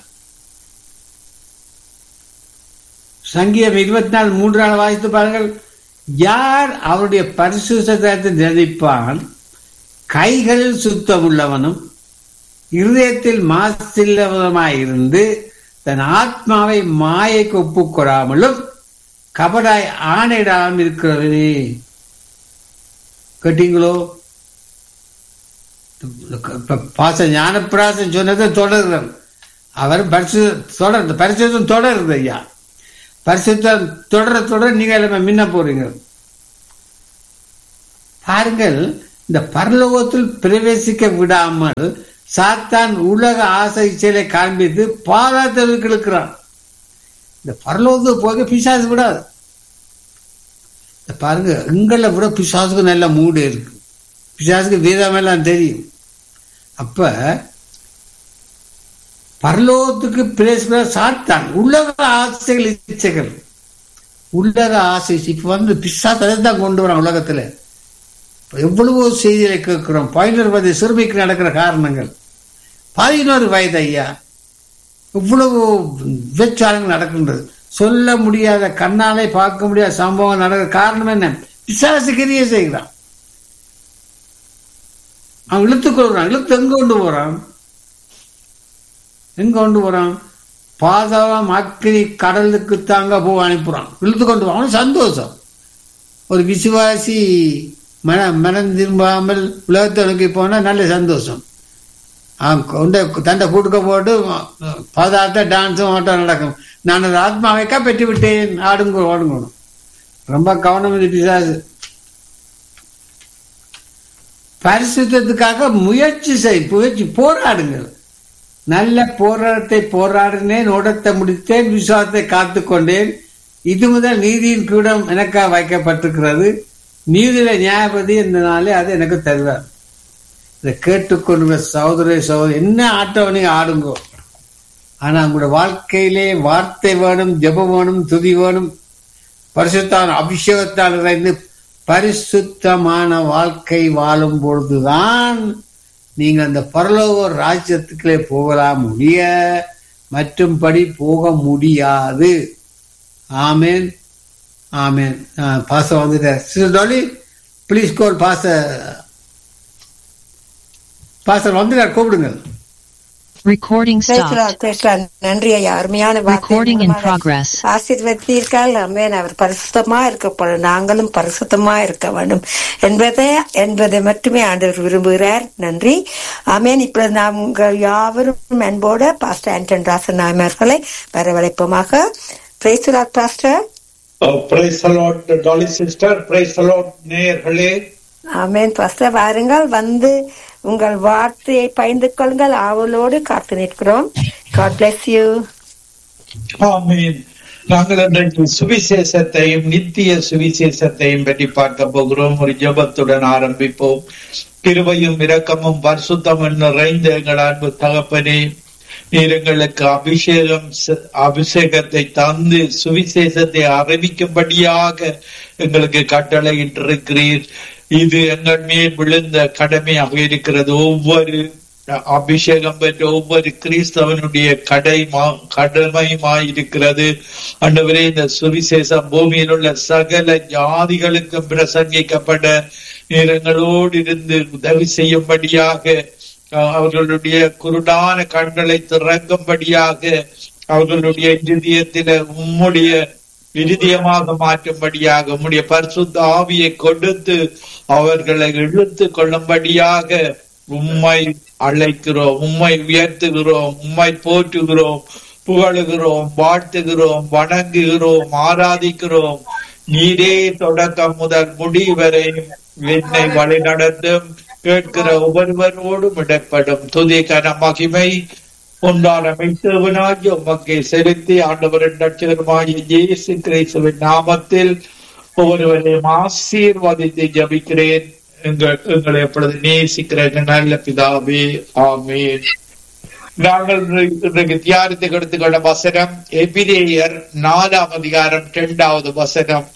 [SPEAKER 2] சங்கீதம் இருபத்தி நாலு மூன்று நாள் வாசித்து பாருங்கள் யார் அவருடைய பரிசுத்தத்தை நினைப்பான் கைகளில் சுத்தம் உள்ளவனும் இருதயத்தில் மாசில்லவனமாயிருந்து தன் ஆத்மாவை மாயைக்கு ஒப்புக்கொடாமலும் கபடாய் ஆணையிடாமல் இருக்கிறவனே கேட்டீங்களோ இப்ப பாச ஞானப்பிராசம் சொன்னதை தொடர்கிறார் அவர் பரிசு தொடர் பரிசுத்தம் தொடருது ஐயா பரிசுத்தம் தொடர தொடர நீங்க எல்லாம் மின்ன போறீங்க பாருங்கள் இந்த பரலோகத்தில் பிரவேசிக்க விடாமல் சாத்தான் உலக ஆசை செயலை காண்பித்து பாதாளத்திற்கு இழுக்கிறான் இந்த பரலோகத்துக்கு போக பிசாசு விடாது இந்த பாருங்க எங்களை விட பிசாசுக்கு நல்ல மூடு இருக்கு பிசாசுக்கு வீதமெல்லாம் தெரியும் அப்ப பரலோகத்துக்கு பிரேச சாத்தான் உலக ஆசைகள் இச்சைகள் உலக ஆசை இப்ப வந்து பிசாசை தான் கொண்டு வரான் உலகத்துல இப்ப எவ்வளவோ செய்திகளை கேட்கிறோம் பதினோரு வயது சிறுமிக்கு நடக்கிற காரணங்கள் பதினோரு வயது ஐயா இவ்வளவு விபச்சாரங்கள் நடக்கின்றது சொல்ல முடியாத கண்ணாலே பார்க்க முடியாத சம்பவம் நடக்கிற காரணம் என்ன பிசாசு கிரிய செய்கிறான் அவன் இழுத்துக் கொள்றான் இழுத்து எங்க கொண்டு போறான் எங்க கொண்டு போறான் பாதாளம் அக்கினி கடலுக்கு தாங்க போ அனுப்புறான் இழுத்து கொண்டு போறான் சந்தோஷம் ஒரு விசுவாசி மன மனம் திரும்பாமல் உலகத்தை நோக்கி போனா நல்ல சந்தோஷம் அவன் கொண்ட தண்டை கூட்டுக்க போட்டு பாதாட்ட டான்ஸும் ஓட்டம் நடக்கும் நான் ஒரு ஆத்மாவைக்கா பெற்று விட்டேன் ஆடுங்க ஓடுங்கணும் ரொம்ப கவனம் இது பிசாசு பரிசுத்தத்துக்காக முயற்சி செய் முயற்சி போராடுங்கள் நல்ல போராட்டத்தை போராடினேன் ஓடத்தை முடித்தேன் விசுவாசத்தை காத்து கொண்டேன் இது முதல் நீதியின் கூடம் எனக்காக வைக்கப்பட்டிருக்கிறது நீதியில நியாயபதி இந்த நாளே அது எனக்கு தருவார் இதை கேட்டுக்கொண்டு சகோதர சகோதரி என்ன ஆட்டம் நீங்க ஆடுங்கோ ஆனா உங்களோட வாழ்க்கையிலே வார்த்தை வேணும் ஜெபம் வேணும் துதி வேணும் பரிசுத்தான அபிஷேகத்தால் இருந்து பரிசுத்தமான வாழ்க்கை வாழும் பொழுதுதான் நீங்க அந்த பரலோக ராஜ்யத்துக்குள்ளே போகலாம் முடிய மற்றும்படி போக முடியாது ஆமேன் ஆமேன் பாச வந்துட்டார் சிஸ்டர் டோலி ப்ளீஸ் கோல் பாச பாசர் வந்துட்டார் கூப்பிடுங்கள்
[SPEAKER 4] Recording stopped.
[SPEAKER 3] பேசலாம் பேசலாம் நன்றி ஐயா அருமையான
[SPEAKER 4] Recording in progress.
[SPEAKER 3] ஆசீர்வதித்தீர்கள் அம்மேன் அவர் பரிசுத்தமா இருக்கப்படும் நாங்களும் பரிசுத்தமா இருக்க வேண்டும் என்பதை என்பதை மட்டுமே ஆண்டவர் விரும்புகிறார் நன்றி ஆமேன் இப்பொழுது நாங்கள் யாவரும் அன்போட பாஸ்டர் ஆண்டன் ராசன் நாயமர்களை வரவழைப்போமாக praise the Lord pastor
[SPEAKER 5] Oh, praise the Lord, Dolly sister. Praise the Lord, நேயர்களே
[SPEAKER 3] ஆமேன் பாஸ்டர் வாருங்கள் வந்து உங்கள் வார்த்தையை பயந்து கொள்ளுங்கள் ஆவலோடு காத்து நிற்கிறோம் காட் பிளஸ் யூ
[SPEAKER 5] ஆமென் நாங்கள் இன்றைக்கு சுவிசேஷத்தையும் நித்திய சுவிசேஷத்தையும் பற்றி பார்க்க போகிறோம் ஒரு ஜெபத்துடன் ஆரம்பிப்போம் கிருபையும் இரக்கமும் பரிசுத்தமும் நிறைந்த எங்கள் அன்பு தகப்பனே நீர் எங்களுக்கு அபிஷேகம் ச- அபிஷேகத்தை தந்து சுவிசேஷத்தை அறிவிக்கும்படியாக எங்களுக்கு கட்டளையிட்டிருக்கிறீர் இது எங்கள் மேல் விழுந்த கடமையாக இருக்கிறது ஒவ்வொரு அபிஷேகம் பெற்ற ஒவ்வொரு கிறிஸ்தவனுடைய கடை கடமையுமாயிருக்கிறது ஆண்டவரே இந்த சுவிசேஷம் பூமியில் உள்ள சகல ஜாதிகளுக்கும் பிரசங்கிக்கப்பட நீரங்களோடு இருந்து உதவி செய்யும்படியாக அஹ், அவர்களுடைய குருடான கண்களை திறங்கும்படியாக அவர்களுடைய இருதயத்தில உம்முடைய இருதயமாக மாற்றும்படியாக உம்முடைய பரிசுத்த ஆவியை கொடுத்து அவர்களை இழுத்து கொள்ளும்படியாக உம்மை அழைக்கிறோம் உம்மை உயர்த்துகிறோம் உம்மை போற்றுகிறோம் புகழுகிறோம் வாழ்த்துகிறோம் வணங்குகிறோம் ஆராதிக்கிறோம் நீரே தொடக்கம் முதல் முடிவரை என்னை வழிநடத்தும் கேட்கிற ஒவ்வொருவரோடும் இடப்படும் துதி கன மகிமை உண்டான மெய்த்தேவனாகி உமக்கு செலுத்தி ஆண்டவரின் லட்சணமாகிய இயேசு கிறிஸ்துவின் நாமத்தில் ஒவ்வொருவரையும் ஆசீர்வதித்து ஜபிக்கிறேன் எங்கள் எங்களை எப்பொழுது நேசிக்கிற எங்கள் நல்ல பிதாவே ஆமென் நாங்கள் இன்று- இன்றைக்கு தியானத்துக்கு எடுத்துக்கொண்ட வசனம் எபிரேயர் நாலாம் அதிகாரம் இரண்டாவது வசனம்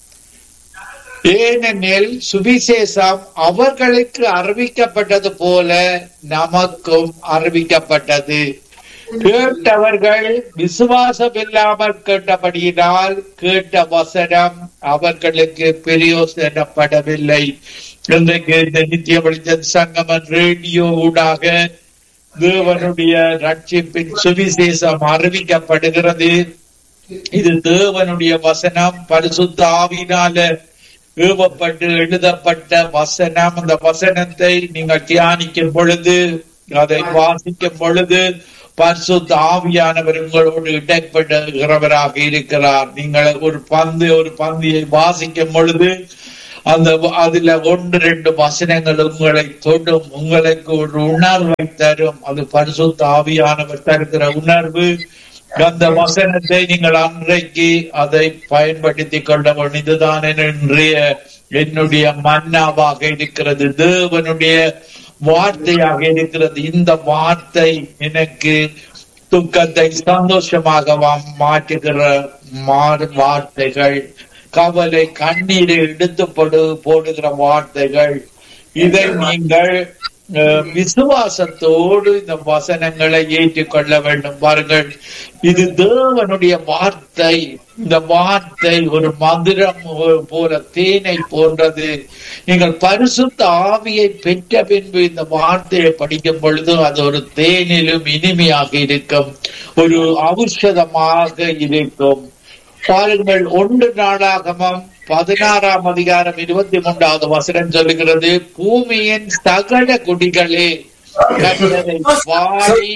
[SPEAKER 5] ஏனெனில் சுவிசேஷம் அவர்களுக்கு அறிவிக்கப்பட்டது போல நமக்கும் அறிவிக்கப்பட்டது கேட்டவர்கள் விசுவாசம் இல்லாமல் கேட்டபடியினால் கேட்ட வசனம் அவர்களுக்கு பிரயோசனப்படவில்லை இன்றைக்கு இந்த நித்திய வெளிச்சம் சங்கமன் ரேடியோ ஊடாக தேவனுடைய ரட்சிப்பின் சுவிசேஷம் அறிவிக்கப்படுகிறது இது தேவனுடைய வசனம் பரிசுத்த ஆவியினால ஏவப்பட்டு எழுதப்பட்ட வசனம் அந்த வசனத்தை நீங்கள் தியானிக்கும் பொழுது அதை வாசிக்கும் பொழுது பரிசுத்த ஆவியானவர் உங்களோடு இடைப்படுகிறவராக இருக்கிறார் நீங்கள் ஒரு பந்து ஒரு பந்தியை வாசிக்கும் பொழுது அந்த அதுல ஒன்று ரெண்டு வசனங்கள் உங்களை தொடும் உங்களுக்கு ஒரு உணர்வை தரும் அது பரிசுத்த ஆவியானவர் தருகிற உணர்வு அந்த வசனத்தை நீங்கள் அன்றைக்கு அதை பயன்படுத்திக் கொள்ள வேண்டும் இதுதான் என்னுடைய என்னுடைய மன்னாவாக இருக்கிறது தேவனுடைய வார்த்தையாக இருக்கிறது இந்த வார்த்தை எனக்கு துக்கத்தை சந்தோஷமாக வா- மாற்றுகிற மாறு வார்த்தைகள் கவலை கண்ணீரை எடுத்து போடு போடுகிற வார்த்தைகள் இதை நீங்கள் அஹ், விசுவாசத்தோடு இந்த வசனங்களை ஏற்றுக்கொள்ள வேண்டும் பாருங்கள் இது தேவனுடைய வார்த்தை இந்த வார்த்தை ஒரு மதுரம் போல தேனை போன்றது நீங்கள் பரிசுத்த ஆவியை பெற்ற பின்பு இந்த வார்த்தையை படிக்கும் பொழுது அது ஒரு தேனிலும் இனிமையாக இருக்கும் ஒரு ஔஷதமாக இருக்கும் பாருங்கள் ஒன்று நாளாகமம் பதினாறாம் அதிகாரம் இருபத்தி மூன்றாவது வசனம் சொல்லுகிறது பூமியின் சகல குடிகளே கர்த்தரை பாடி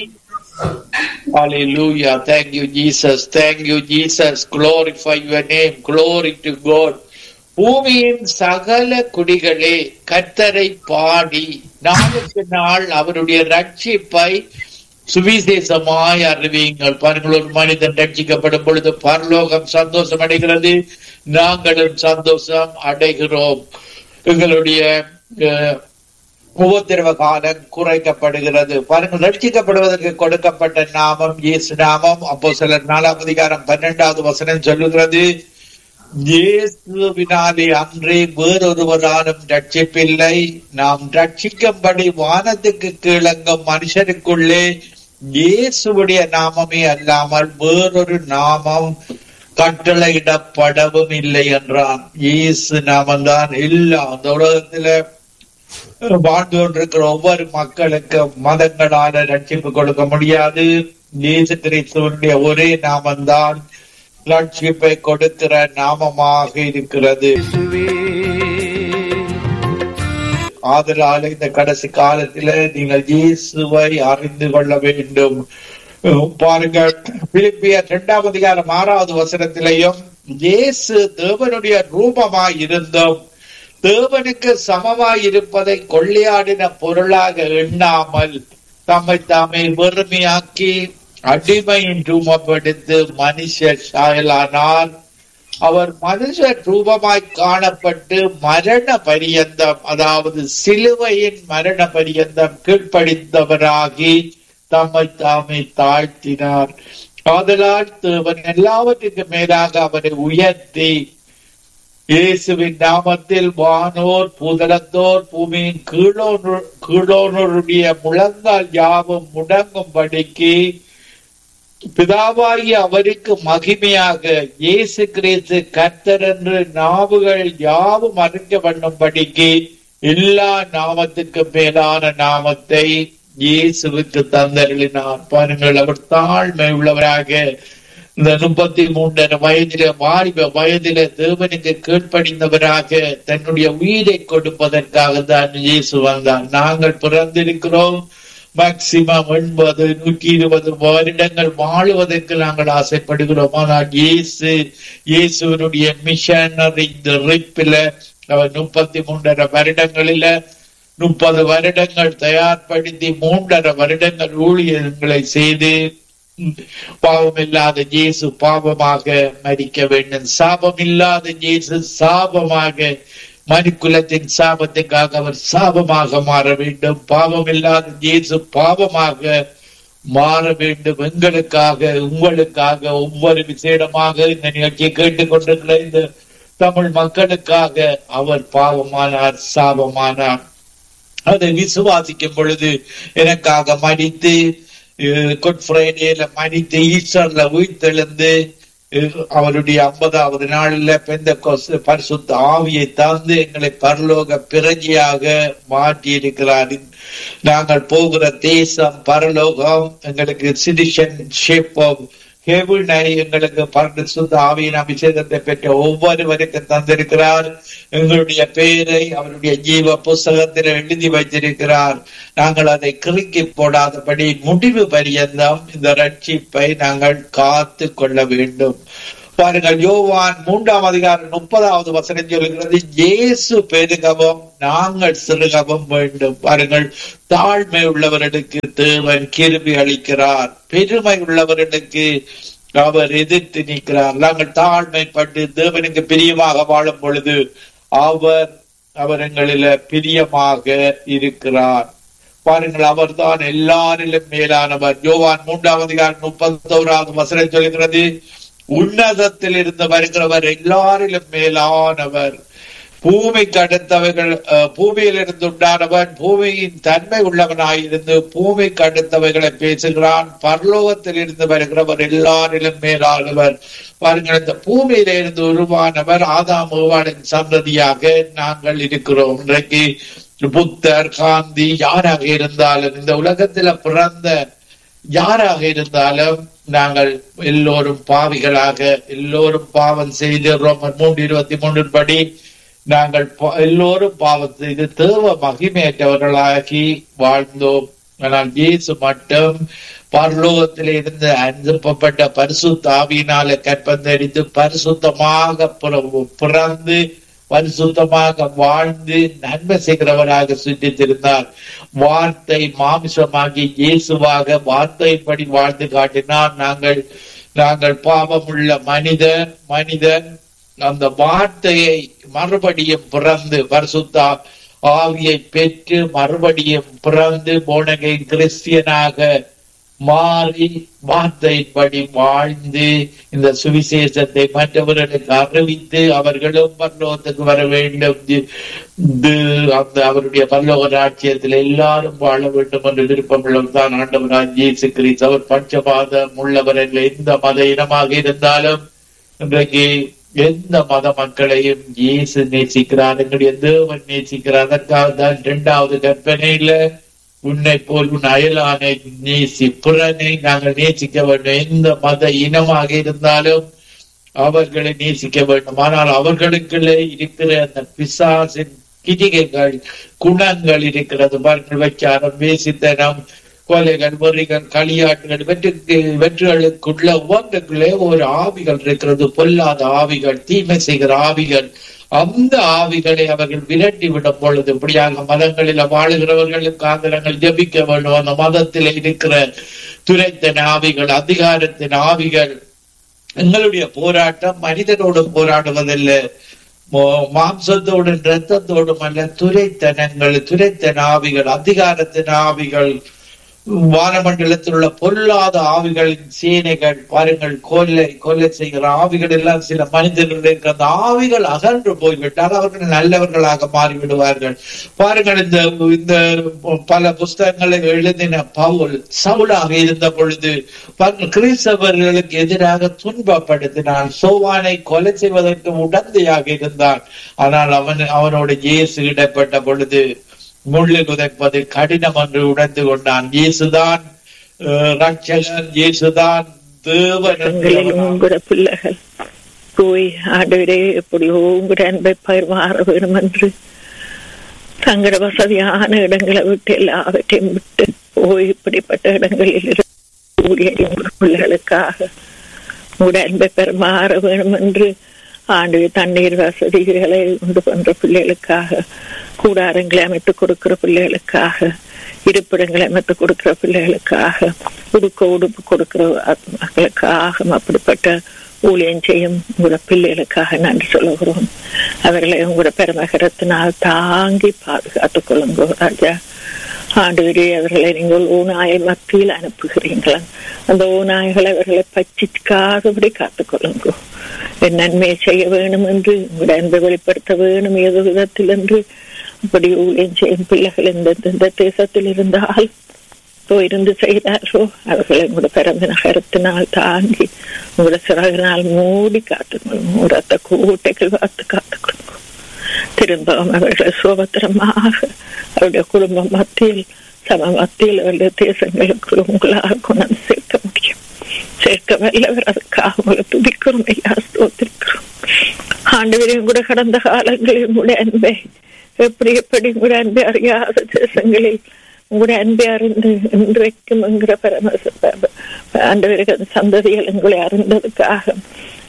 [SPEAKER 5] Hallelujah. Thank you, Jesus. Thank you, Jesus. Glorify your name. Glory to God. பூமியின் சகல குடிகளே கர்த்தரை பாடி நாளுக்கு நாள் அவருடைய ரட்சிப்பை சுவிசேஷமாய் அறிவியுங்கள் பாருங்கள் ஒரு மனிதன் ரட்சிக்கப்படும் பொழுது பரலோகம் சந்தோஷம் அடைகிறது நாங்களும் சந்தோஷம் அடைகிறோம் எங்களுடைய அஹ், உபத்திரவ காலம் குறைக்கப்படுகிறது பாருங்கள் ரட்சிக்கப்படுவதற்கு கொடுக்கப்பட்ட நாமம் இயேசு நாமம் அப்போ சிலர் நாலாம் அதிகாரம் பன்னெண்டாவது வசனம் சொல்லுகிறது இயேசுவினாலே அன்றே வேறொருவராலும் ரட்சிப்பில்லை நாம் ரட்சிக்கும்படி வானத்துக்கு கீழங்கும் மனுஷருக்குள்ளே இயேசுவுடைய நாமமே அல்லாமல் வேறொரு நாமம் கட்டளையிடப்படவும் இல்லை என்றான் இயேசு நாமம்தான் எல்லா அந்த உலகத்துல வாழ்ந்து கொண்டிருக்கிற ஒவ்வொரு மக்களுக்கு மதங்களால ரட்சிப்பு கொடுக்க முடியாது இயேசு கிறிஸ்துவனுடைய ஒரே நாமம்தான் ரட்சிப்பை கொடுக்கிற நாமமாக இருக்கிறது ஆதலால் இந்த கடைசி காலத்தில நீங்கள் இயேசுவை அறிந்து கொள்ள வேண்டும் பாருங்கள் பிலிப்பியர் இரண்டாம் அதிகாரம் ஆறாவது வசனத்திலையும் இயேசு தேவனுடைய ரூபமாய் இருந்தும் தேவனுக்கு சமமாய் இருப்பதை கொள்ளையாடின பொருளாக எண்ணாமல் தம்மை தாமே வெறுமையாக்கி அடிமையின் ரூபப்படுத்து மனுஷ சாயலானார் அவர் மனுஷ ரூபமாய் காணப்பட்டு மரண பரியந்தம் அதாவது சிலுவையின் மரண பரியந்தம் கீழ்ப்படிந்தவராகி தம்மை தாமே தாழ்த்தினார் ஆதலால் தேவன் எல்லாவற்றுக்கும் மேலாக அவரை உயர்த்தி இயேசுவின் நாமத்தில் வானோர் பூதளத்தோர் பூமியின் கீழோனு கீழோனருடைய முழங்கால் யாவும் முடங்கும்படிக்கு பிதாவாகி அவருக்கு மகிமையாக இயேசு கிறிஸ்து கர்த்தர் என்று நாவுகள் யாவும் அறிஞ்ச பண்ணும்படிக்கு எல்லா நாமத்துக்கு மேலான நாமத்தை இயேசுவுக்கு தந்தருளினார் பாருங்கள் அவர் தாழ்மை உள்ளவராக இந்த முப்பத்தி மூன்றரை வயதில வாலிப வயதில தேவனுக்கு கீழ்ப்படிந்தவராக தன்னுடைய உயிரை கொடுப்பதற்காக தான் இயேசு வந்தார் நாங்கள் பிறந்திருக்கிறோம் மேக்சிமம் எண்பது நூற்றி இருபது வருடங்கள் வாழுவதற்கு நாங்கள் ஆசைப்படுகிறோம் ஆனால் இயேசு இயேசுவனுடைய மிஷனரி இந்த ரிப்பில அவர் முப்பத்தி மூன்றரை வருடங்களில முப்பது வருடங்கள் தயார்படுத்தி மூன்றரை வருடங்கள் ஊழியர்களை செய்து பாவம் இல்லாத இயேசு பாவமாக மரிக்க வேண்டும் சாபம் இல்லாத இயேசு சாபமாக மனுக்குலத்தின் சாபத்துக்காக அவர் சாபமாக மாற வேண்டும் பாவம் இல்லாத இயேசு பாவமாக மாற வேண்டும் எங்களுக்காக உங்களுக்காக ஒவ்வொரு விசேடமாக இந்த நிகழ்ச்சியை கேட்டுக்கொண்டிருக்கிற இந்த தமிழ் மக்களுக்காக அவர் பாவமானார் சாபமானார் அதை விசுவாசிக்கும் பொழுது எனக்காக மடித்து குட் ஃப்ரைடேல மடித்து ஈஸ்டர்ல உயிர்த்தெழுந்து அவருடைய ஐம்பதாவது நாளில் பெந்த பரிசுத்த ஆவியை தந்து எங்களை பரலோக பிரஜையாக மாற்றி இருக்கிறார் நாங்கள் போகிற தேசம் பரலோகம் எங்களுக்கு சிட்டிசன்ஷிப் ஆஃப் ஹெவனை எங்களுக்கு பரிசுத்த ஆவியின் அபிஷேகத்தை பெற்ற ஒவ்வொருவருக்கும் தந்திருக்கிறார் எங்களுடைய பெயரை அவருடைய ஜீவ புஸ்தகத்தில் எழுதி வைத்திருக்கிறார் நாங்கள் அதை கிறுக்கி போடாதபடி முடிவு பரியந்தம் இந்த ரட்சிப்பை நாங்கள் காத்து கொள்ள வேண்டும் பாருங்கள் யோவான் மூன்றாம் அதிகாரம் முப்பதாவது வசனம் சொல்லுகிறது இயேசு பெருகவும் நாங்கள் சிறுகவும் வேண்டும் பாருங்கள் தாழ்மை உள்ளவர்களுக்கு தேவன் கிருபி அளிக்கிறார் பெருமை உள்ளவர்களுக்கு அவர் எதிர்த்து நிற்கிறார் நாங்கள் தாழ்மைப்பட்டு தேவனுக்கு பிரியமாக வாழும் பொழுது அவர் அவர் எங்களில பிரியமாக இருக்கிறார் பாருங்கள் அவர்தான் எல்லாரிலும் மேலானவர் யோவான் மூன்றாவது அதிகாரம் முப்பத்தோராவது வசனம் சொல்கிறது உன்னதத்தில் இருந்து வருகிறவர் எல்லாரிலும் மேலானவர் பூமிக்கு அடுத்தவைகள் அஹ், பூமியிலிருந்து உண்டானவன் பூமியின் தன்மை உள்ளவனாயிருந்து பூமிக்கு அடுத்தவைகளை பேசுகிறான் பரலோகத்தில் இருந்து வருகிறவர் எல்லாரிலும் மேலானவர் பாருங்கள் இந்த பூமியில இருந்து உருவானவர் ஆதாம் ஏவாளின் சந்ததியாக நாங்கள் இருக்கிறோம் இன்றைக்கு புத்தர் காந்தி யாராக இருந்தாலும் இந்த உலகத்துல பிறந்த யாராக இருந்தாலும் நாங்கள் எல்லோரும் பாவிகளாக எல்லோரும் பாவம் செய்து ரோமன் மூன்று இருபத்தி மூன்றின் படி நாங்கள் பா- எல்லோரும் பாவம் செய்து தேவ மகிமையற்றவர்களாகி வாழ்ந்தோம் ஆனால் இயேசு மட்டும் பரலோகத்தில் இருந்து அனுப்பப்பட்ட பரிசுத்த ஆவியினால கற்பந்தடித்து பரிசுத்தமாக பிற- பிறந்து பரிசுத்தமாக வாழ்ந்து நன்மை செய்கிறவராக சுற்றித்திருந்தார் வார்த்தை மாமிசமாகி இயேசுவாக வார்த்தையின்படி வாழ்ந்து காட்டினார் நாங்கள் நாங்கள் பாவமுள்ள மனிதன் மனிதன் அந்த வார்த்தையை மறுபடியும் பிறந்து பரிசுத்தா ஆவியை பெற்று மறுபடியும் பிறந்து போனகை கிறிஸ்தியனாக மாறி வார்த்தையின்படி வாழ்ந்து இந்த சுவிசேஷத்தை மற்றவர்களுக்கு அறிவித்து அவர்களும் பரலோகத்துக்கு வர வேண்டும் இது- இது அந்த அவருடைய பரலோக ராட்சியத்தில் எல்லாரும் வாழ வேண்டும் என்று விருப்பமுள்ளவர் தான் ஆண்டவராய் இயேசு கிறிஸ்து அவர் பட்சபாதம் உள்ளவர் என்ற எந்த மத இனமாக இருந்தாலும் இன்றைக்கு எந்த மத மக்களையும் இயேசு நேசிக்கிறார் எங்களுடைய தேவன் நேசிக்கிறார் அதற்காக தான் இரண்டாவது கற்பனையில உன்னை போல் உன் அயலானை நேசி புறனை நாங்கள் நேசிக்க வேண்டும் எந்த மத இனமாக இருந்தாலும் அவர்களை நேசிக்க வேண்டும் ஆனால் அவர்களுக்குள்ளே இருக்கிற அந்த பிசாசின் கிரிகைகள் குணங்கள் இருக்கிறது பாருங்கள் வச்சாரம் வேசித்தனம் கொலைகள் வெறிகள் களியாட்டுகள் இவற்றுக்கு இவற்றுகளுக்குள்ள ஒவ்வொன்றுக்குள்ளே ஒரு ஆவிகள் இருக்கிறது பொல்லாத ஆவிகள் தீமை செய்கிற ஆவிகள் அந்த ஆவிகளை அவர்கள் விரட்டி விடும் பொழுது இப்படியாக மதங்களில் வாழுகிறவர்களுக்காக நாங்கள் ஜெபிக்க வேண்டும் அந்த மதத்தில் இருக்கிற துரைத்தன ஆவிகள் அதிகாரத்தின் ஆவிகள் எங்களுடைய போராட்டம் மனிதனோடு போராடுவதில்லை மோ- மாம்சத்தோடும் இரத்தத்தோடும் அல்ல துரைத்தனங்கள் துரைத்தன ஆவிகள் அதிகாரத்தின் ஆவிகள் வானமண்டலத்தில் உள்ள பொல்லாத ஆவிகளின் சேனைகள் பாருங்கள் கொலை கொலை செய்கிற ஆவிகள் எல்லாம் சில மனிதர்கள் இருக்கிற அந்த ஆவிகள் அகன்று போய்விட்டால் அவர்கள் நல்லவர்களாக மாறிவிடுவார்கள் பாருங்கள் இந்த இந்த பல புஸ்தகங்களை எழுதின பவுல் சவுலாக இருந்த பொழுது பாருங்கள் கிறிஸ்தவர்களுக்கு எதிராக துன்பப்படுத்தினான் சோவானை கொலை செய்வதற்கு உடந்தையாக இருந்தான் ஆனால் அவன் அவனோட இயேசு இடப்பட்ட பொழுது முள்ளில் உதைப்பது கடினம் என்று உணர்ந்து கொண்டான் இயேசுதான் அஹ், ரட்சகர் இயேசுதான் தேவன் என்று
[SPEAKER 6] தங்களில்
[SPEAKER 5] அவன்
[SPEAKER 6] உங்களோட பிள்ளைகள் போய் ஆண்டவரே எப்படியோ உங்களோட அன்பை பயிர்வார வேணும் என்று தங்களோட வசதியான இடங்களை விட்டு எல்லாவற்றையும் விட்டு போய் இப்படிப்பட்ட இடங்களில் இருந்து ஊழியர் உங்கள் பிள்ளைகளுக்காக உங்களோட அன்பை பெருமாற வேணும் என்று ஆண்டு தண்ணீர் வசதிகளை உண்டு பண்ற பிள்ளைகளுக்காக கூடாரங்களை அமைத்து கொடுக்கிற பிள்ளைகளுக்காக இருப்பிடங்களை அமைத்து கொடுக்கிற பிள்ளைகளுக்காக உடுக்க உடுப்பு கொடுக்கிற மக்களுக்காக அப்படிப்பட்ட ஊழியம் செய்யும் உங்களோட பிள்ளைகளுக்காக நன்றி சொல்லுகிறோம் அவர்களை உங்களோட பெருமகரத்தினால் தாங்கி பாதுகாத்துக் கொள்ளுங்க ராஜா ஆண்டுகிறே அவர்களை நீங்கள் ஊனாயை மத்தியில் அனுப்புகிறீங்களா அந்த ஊனாய்களை அவர்களை பச்சிக்காதபடி காத்துக்கொள்ளுங்க என் நன்மையை செய்ய வேணும் என்று உங்களுடைய அன்பை வெளிப்படுத்த வேணும் ஏதோ விதத்தில் என்று அப்படி ஊழியம் செய்யும் பிள்ளைகள் இந்த இந்த தேசத்தில் இருந்தால் போயிருந்து செய்தாரோ அவர்களை உங்களோட பிறந்த நகரத்தினால் தாங்கி உங்களோட சிறகினால் மூடி காத்துக்கொள்ளும் ரத்த கூட்டைகள் பார்த்து காத்துக்கொள்ளும் திரும்பவும் அவர்கள் சுபத்திரமாக அவருடைய குடும்ப மத்தியில் சம மத்தியில் அவருடைய தேசங்களுக்கு உங்களால் கொண்டு சேர்க்க முடியும் சேர்க்க வல்லவர் அதுக்காக உங்களை துதிக்கிறோம் ஐயா ஸ்தோத்திரிக்கிறோம் ஆண்டவரையும் கூட கடந்த காலங்களில் உங்களுடைய அன்பை எப்படி எப்படி உங்களுடைய அன்பை அறியாத தேசங்களில் உங்களுடைய அன்பை அறிந்து இன்றைக்கும் என்கிற பரம ஆண்டவருக்கு அந்த சந்ததிகள் உங்களை அறிந்ததுக்காக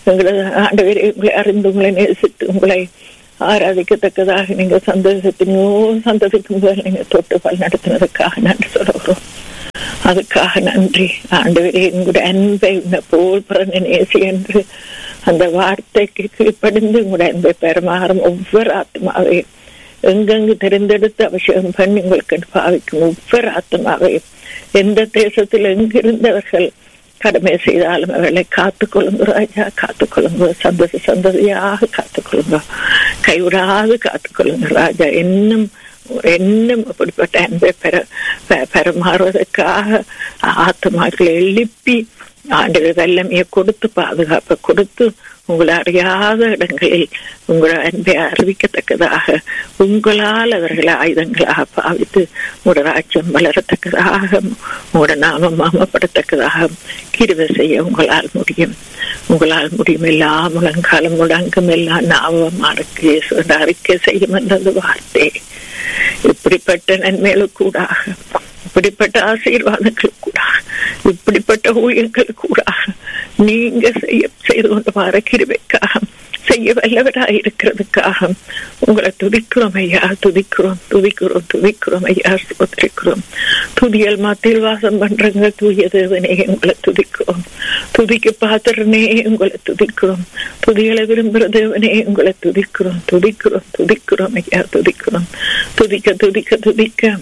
[SPEAKER 6] எங்களை ஆண்டவரே உங்களை அறிந்து உங்களை நேசித்து உங்களை ஆராதிக்கத்தக்கதாக நீங்க சந்தோஷத்தினோ சந்தோஷத்துக்கு முதல் நீங்க தொட்டு பல் நடத்தினதுக்காக நன்றி சொல்லுகிறோம் அதுக்காக நன்றி ஆண்டவரே உங்களுடைய அன்பை உன்னை போல் பிறந்த நேசி என்று அந்த வார்த்தைக்கு கீழ்ப்படிந்து உங்களுடைய அன்பை பெறமாறும் ஒவ்வொரு ஆத்மாவையும் எங்கெங்கு தெரிந்தெடுத்து அபிஷேகம் பண்ணி உங்களுக்கு பாவிக்கும் ஒவ்வொரு ஆத்மாவையும் எந்த தேசத்தில் எங்கிருந்தவர்கள் கடமை செய்தாலும் அவர்களை காத்துக் கொள்ளுங்க ராஜா காத்துக் கொள்ளுங்க சந்ததி சந்ததியாக காத்துக் கொள்ளுங்க கைவிடாது காத்துக் கொள்ளுங்க ராஜா இன்னும் இன்னும் அப்படிப்பட்ட அன்பை பெற பெ- பெறமாறுவதற்காக ஆத்மாக்களை எழுப்பி ஆண்டு வல்லமையை கொடுத்து பாதுகாப்பை கொடுத்து உங்களை அறியாத இடங்களில் உங்களை அன்பை அறிவிக்கத்தக்கதாக உங்களால் அவர்களை ஆயுதங்களாக பாவித்து உங்களோட ராஜ்யம் வளரத்தக்கதாக உங்களோட நாமம் மாமப்படத்தக்கதாக கிருவை செய்ய உங்களால் முடியும் உங்களால் முடியும் எல்லா முழங்காலம் முழங்கும் எல்லா நாவம் அறிக்கை அறிக்கை செய்யும் என்றது வார்த்தை இப்படிப்பட்ட நன்மைகளுக்கு கூடாக இப்படிப்பட்ட ஆசீர்வாதங்களுக்கு கூடாக இப்படிப்பட்ட ஊழியங்களுக்கு கூடாக நீங்க செய்ய செய்து கொண்டு வர கிருபைக்காக செய்ய வல்லவராய் இருக்கிறதுக்காக உங்களை துதிக்கிறோம் ஐயா துதிக்கிறோம் துதிக்கிறோம் துதிக்கிறோம் ஐயா ஸ்தோத்திரிக்கிறோம் துதியல் மத்தியில் வாசம் பண்றங்க தூய தேவனே உங்களை துதிக்கிறோம் துதிக்க பாத்திரனே உங்களை துதிக்கிறோம் துதிகளை விரும்புகிற தேவனே உங்களை துதிக்கிறோம் துதிக்கிறோம் துதிக்கிறோம் ஐயா துதிக்கிறோம் துதிக்க துதிக்க துதிக்க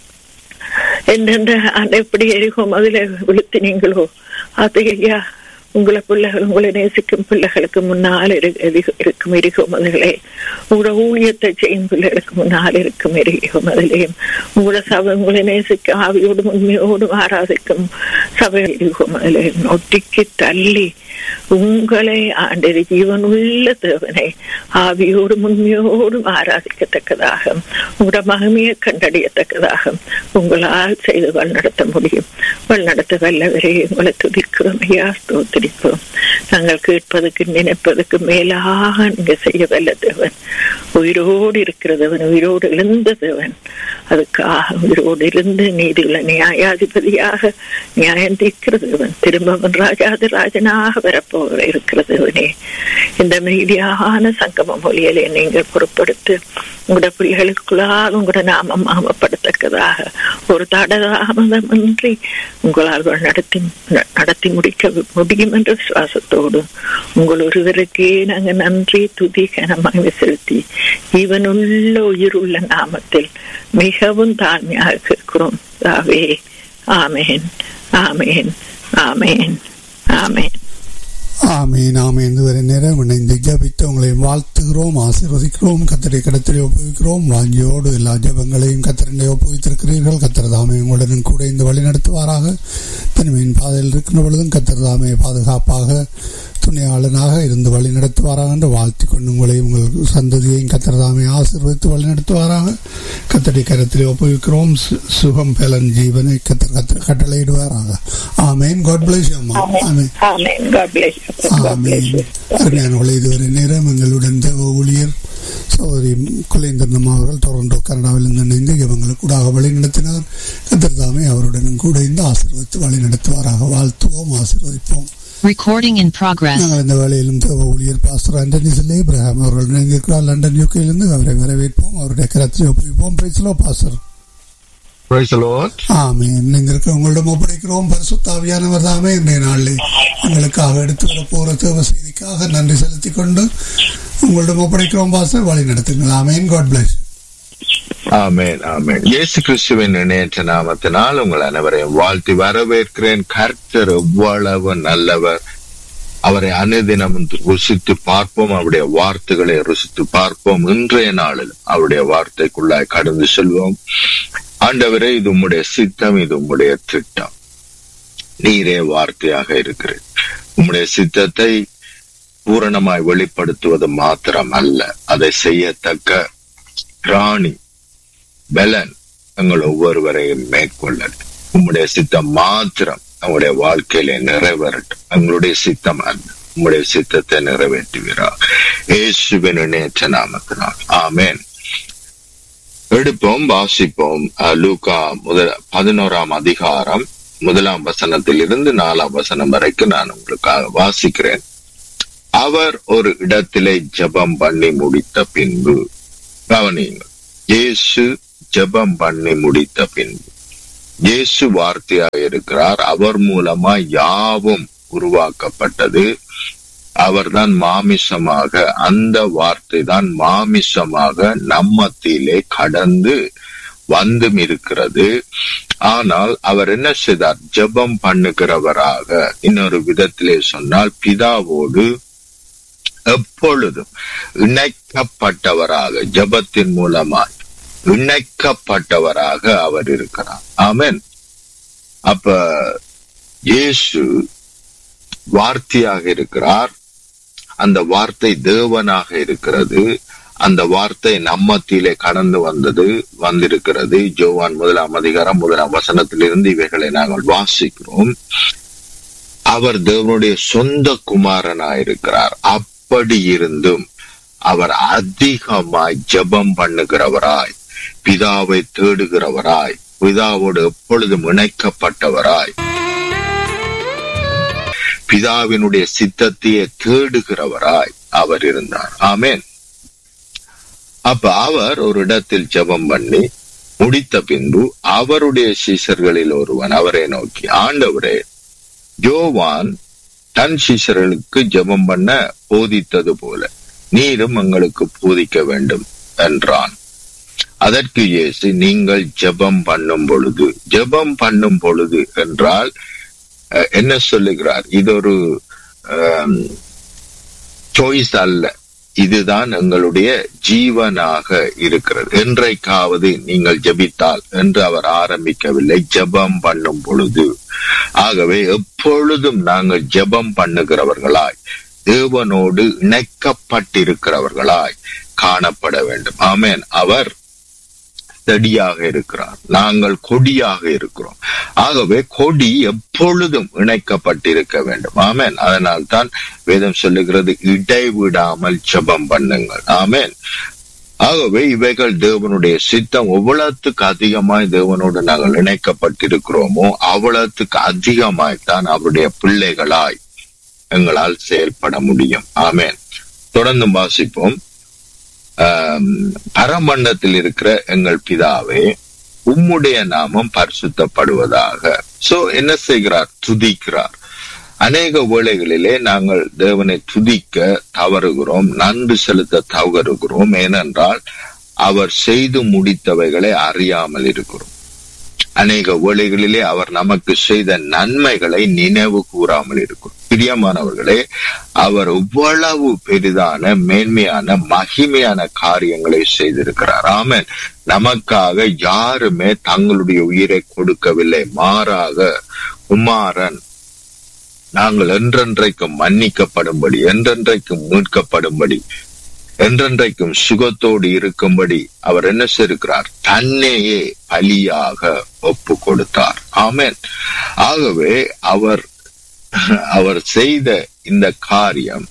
[SPEAKER 6] எந்தெந்த ஆண்டு எப்படி எரிகும் அதுல விழுத்தினீங்களோ அது ஐயா உங்களை பிள்ளைகள் உங்களை நேசிக்கும் பிள்ளைகளுக்கு முன்னால் இரு- எரி- இருக்கும் எரிகும் அதுகளே உங்களோட ஊழியத்தை செய்யும் பிள்ளைகளுக்கு முன்னால் இருக்கும் எரிகும் அதிலேயும் உங்களோட சபை உங்களை நேசிக்கும் ஆவியோடும் உண்மையோடும் ஆராதிக்கும் சபை எரிகும் அதிலேயும் ஒட்டிக்கு தள்ளி உங்களை ஆண்டது ஜீவனுள்ள தேவனை ஆவியோடும் உண்மையோடும் ஆராதிக்கத்தக்கதாக உங்களோட மகிமையை கண்டறியத்தக்கதாக உங்களால் செய்து வழிநடத்த முடியும் வழிநடத்த வல்லவரே உங்களை துதிக்கிறோம் ஐயா ஸ்தோத்திரிக்கிறோம் நாங்கள் கேட்பதற்கு நினைப்பதற்கு மேலாக நீங்க செய்ய வல்ல தேவன் உயிரோடு இருக்கிற தேவன் உயிரோடு எழுந்த தேவன் அதுக்காக உயிரோடு இருந்து நீதியுள்ள நியாயாதிபதியாக நியாயம் தீர்க்கிற தேவன் திரும்பவன் ராஜாதி ராஜனாக வரப்போகிற இருக்கிற தேவனே இந்த மீதியான சங்கம மொழியிலே நீங்கள் பொறுப்படுத்து உங்களோட பிள்ளைகளுக்குள்ளால் உங்களோட நாமம் மாமப்படத்தக்கதாக ஒரு தடதாமதமின்றி உங்களால் நடத்தி நடத்தி முடிக்க முடியும் என்ற விசுவாசத்தோடு உங்கள் ஒருவருக்கே நாங்கள் நன்றி துதி கனமாக செலுத்தி இவனுள்ள உயிருள்ள நாமத்தில் மிகவும் தாழ்மையாக கேட்கிறோம் தாவே ஆமேன் ஆமேன் ஆமேன் ஆமேன்
[SPEAKER 7] ஆமீன் ஆமீன் இதுவரை நேரம் இணைந்து ஜபித்து உங்களை வாழ்த்துகிறோம் ஆசீர்வதிக்கிறோம் கத்தரை கடத்திலே ஒப்புவிக்கிறோம் வாஞ்சியோடு எல்லா ஜபங்களையும் கத்தரண்டை ஒப்புவித்திருக்கிறீர்கள் கத்தர் தாமே உங்களுடன் கூட இந்த வழி நடத்துவாராக தனிமையின் பாதையில் இருக்கின்ற பொழுதும் கத்தர் தாமே பாதுகாப்பாக துணையாளனாக இருந்து வழி நடத்துவாராக என்று வாழ்த்திக் கொண்டு உங்களை உங்கள் சந்ததியையும் கத்தர் தாமே ஆசீர்வதித்து வழி நடத்துவாராக கத்தடி கரத்திலே ஒப்புவிக்கிறோம் சு- சுகம் பலன் ஜீவனை கத்தர் கத்தர் கட்டளையிடுவாராக ஆமேன் காட் பிளஸ் அம்மா ஆமேன்
[SPEAKER 6] ஆமேன் God bless you. God bless you.
[SPEAKER 7] அருமையானவர்களே இதுவரை நேரம் எங்களுடன் தேவ ஊழியர் சகோதரி குலேந்திரனம் அவர்கள் டொரண்டோ கனடாவிலிருந்து இணைந்து இவங்களுக்கு கூட வழி நடத்தினார் கத்திரதாமே அவருடனும் கூட இந்த ஆசீர்வதித்து வழி நடத்துவாராக வாழ்த்துவோம் ஆசீர்வதிப்போம்
[SPEAKER 4] Recording in progress.
[SPEAKER 7] நாங்கள் இந்த வேளையிலும் தேவ ஊழியர் பாஸ்டர் ஆண்டனி சிலை இப்ராஹிம் அவர்கள் இணைந்திருக்கிறார் லண்டன் யூகேயிலிருந்து அவரை வரவேற்போம் அவருடைய கரத்தை ஒப்புவிப்போம் பேசலோ பாஸ்டர்
[SPEAKER 8] Praise the Lord.
[SPEAKER 7] ஆமே இணைந்திருக்க உங்களிடம் ஒப்படைக்கிறோம் பரிசுத்தாவியானவர் தாமே இன்றைய நாளில் எங்களுக்காக எடுத்து வர போற தேவ செய்திக்காக நன்றி செலுத்திக் கொண்டு உங்களிடம் ஒப்படைக்கிறோம் பாஸ்டர் வழி நடத்துங்கள் ஆமேன் காட் பிளஸ்
[SPEAKER 8] ஆமென் ஆமென் இயேசு கிறிஸ்துவின் இணையற்ற நாமத்தினால் உங்கள் அனைவரையும் வாழ்த்தி வரவேற்கிறேன் கர்த்தர் எவ்வளவு நல்லவர் அவரை அனுதினமும் ருசித்து பார்ப்போம் அவருடைய வார்த்தைகளை ருசித்து பார்ப்போம் இன்றைய நாளில் அவருடைய வார்த்தைக்குள்ளாய் கடந்து செல்வோம் ஆண்டவரே இது உம்முடைய சித்தம் இது உம்முடைய திட்டம் நீரே வார்த்தையாக இருக்கிறேன் உம்முடைய சித்தத்தை பூரணமாய் வெளிப்படுத்துவது மாத்திரம் அல்ல அதை செய்யத்தக்க ராணி பலன் எங்கள் ஒவ்வொருவரையும் மேற்கொள்ளட்டும் உம்முடைய சித்தம் மாத்திரம் நம்முடைய வாழ்க்கையில நிறைவேறட்டும் எங்களுடைய சித்தம் அல்ல உம்முடைய சித்தத்தை நிறைவேற்றுகிறார் இயேசுவின் நேற்ற நாமத்தினால் ஆமென் எடுப்போம் வாசிப்போம் அஹ், லூக்கா முதல் பதினோராம் அதிகாரம் முதலாம் வசனத்தில் இருந்து நாலாம் வசனம் வரைக்கும் நான் உங்களுக்காக வாசிக்கிறேன் அவர் ஒரு இடத்திலே ஜெபம் பண்ணி முடித்த பின்பு கவனியுங்கள் இயேசு ஜெபம் பண்ணி முடித்த பின்பு இயேசு வார்த்தையாக இருக்கிறார் அவர் மூலமா யாவும் உருவாக்கப்பட்டது அவர்தான் மாமிசமாக அந்த வார்த்தை தான் மாமிசமாக நம்மத்திலே கடந்து வந்தும் இருக்கிறது ஆனால் அவர் என்ன செய்தார் ஜெபம் பண்ணுகிறவராக இன்னொரு விதத்திலே சொன்னால் பிதாவோடு எப்பொழுதும் இணைக்கப்பட்டவராக ஜெபத்தின் மூலமாய் இணைக்கப்பட்டவராக அவர் இருக்கிறார் ஆமென் அப்ப இயேசு வார்த்தையாக இருக்கிறார் அந்த வார்த்தை தேவனாக இருக்கிறது அந்த வார்த்தை நம்மத்திலே கடந்து வந்தது வந்திருக்கிறது ஜோவான் முதலாம் அதிகாரம் முதலாம் வசனத்திலிருந்து இவைகளை நாங்கள் வாசிக்கிறோம் அவர் தேவனுடைய சொந்த குமாரனாயிருக்கிறார் அப்படி இருந்தும் அவர் அதிகமாய் ஜெபம் பண்ணுகிறவராய் பிதாவை தேடுகிறவராய் பிதாவோடு எப்பொழுதும் இணைக்கப்பட்டவராய் பிதாவினுடைய சித்தத்தையே தேடுகிறவராய் அவர் இருந்தார் ஆமென் அப்ப அவர் ஒரு இடத்தில் ஜெபம் பண்ணி முடித்த பின்பு அவருடைய சீசர்களில் ஒருவன் அவரை நோக்கி ஆண்டவரே யோவான் தன் சீசர்களுக்கு ஜெபம் பண்ண போதித்தது போல நீரும் எங்களுக்கு போதிக்க வேண்டும் என்றான் அதற்கு இயேசு நீங்கள் ஜெபம் பண்ணும் பொழுது ஜெபம் பண்ணும் பொழுது என்றால் அஹ், என்ன சொல்லுகிறார் இது ஒரு சாய்ஸ் அல்ல இதுதான் எங்களுடைய ஜீவனாக இருக்கிறது என்றைக்காவது நீங்கள் ஜெபித்தால் என்று அவர் ஆரம்பிக்கவில்லை ஜெபம் பண்ணும் பொழுது ஆகவே எப்பொழுதும் நாங்கள் ஜெபம் பண்ணுகிறவர்களாய் தேவனோடு இணைக்கப்பட்டிருக்கிறவர்களாய் காணப்பட வேண்டும் ஆமென் அவர் செடியாக இருக்கிறார் நாங்கள் கொடியாக இருக்கிறோம் ஆகவே கொடி எப்பொழுதும் இணைக்கப்பட்டிருக்க வேண்டும் ஆமென் அதனால் தான் வேதம் சொல்லுகிறது இடைவிடாமல் ஜெபம் பண்ணுங்கள் ஆமென் ஆகவே இவைகள் தேவனுடைய சித்தம் எவ்வளவுக்கு அதிகமாய் தேவனோடு நாங்கள் இணைக்கப்பட்டிருக்கிறோமோ அவ்வளவுக்கு அதிகமாய் தான் அவருடைய பிள்ளைகளாய் எங்களால் செயல்பட முடியும் ஆமென் தொடர்ந்து வாசிப்போம் ஆம், பரமண்டத்தில் இருக்கிற எங்கள் பிதாவே உம்முடைய நாமம் பரிசுத்தப்படுவதாக சோ என்ன செய்கிறார் துதிக்கிறார் அநேக வேளைகளிலே நாங்கள் தேவனை துதிக்க தவறுகிறோம் நன்றி செலுத்த தவறுகிறோம் ஏனென்றால் அவர் செய்து முடித்தவைகளை அறியாமல் இருக்கிறோம் அநேக வேளைகளிலே அவர் நமக்கு செய்த நன்மைகளை நினைவு கூறாமல் இருக்கும் பிரியமானவர்களே அவர் எவ்வளவு பெரிதான மேன்மையான மகிமையான காரியங்களை செய்திருக்கிறார் ஆமென் நமக்காக யாருமே தங்களுடைய உயிரை கொடுக்கவில்லை மாறாக குமாரன் நாங்கள் என்றென்றைக்கும் மன்னிக்கப்படும்படி என்றென்றைக்கும் மீட்கப்படும்படி என்றென்றைக்கும் சுகத்தோடு இருக்கும்படி அவர் என்ன செய்திருக்கிறார் தன்னையே பலியாக ஒப்பு கொடுத்தார் ஆமென் ஆகவே அவர் அவர் செய்த இந்த காரியம்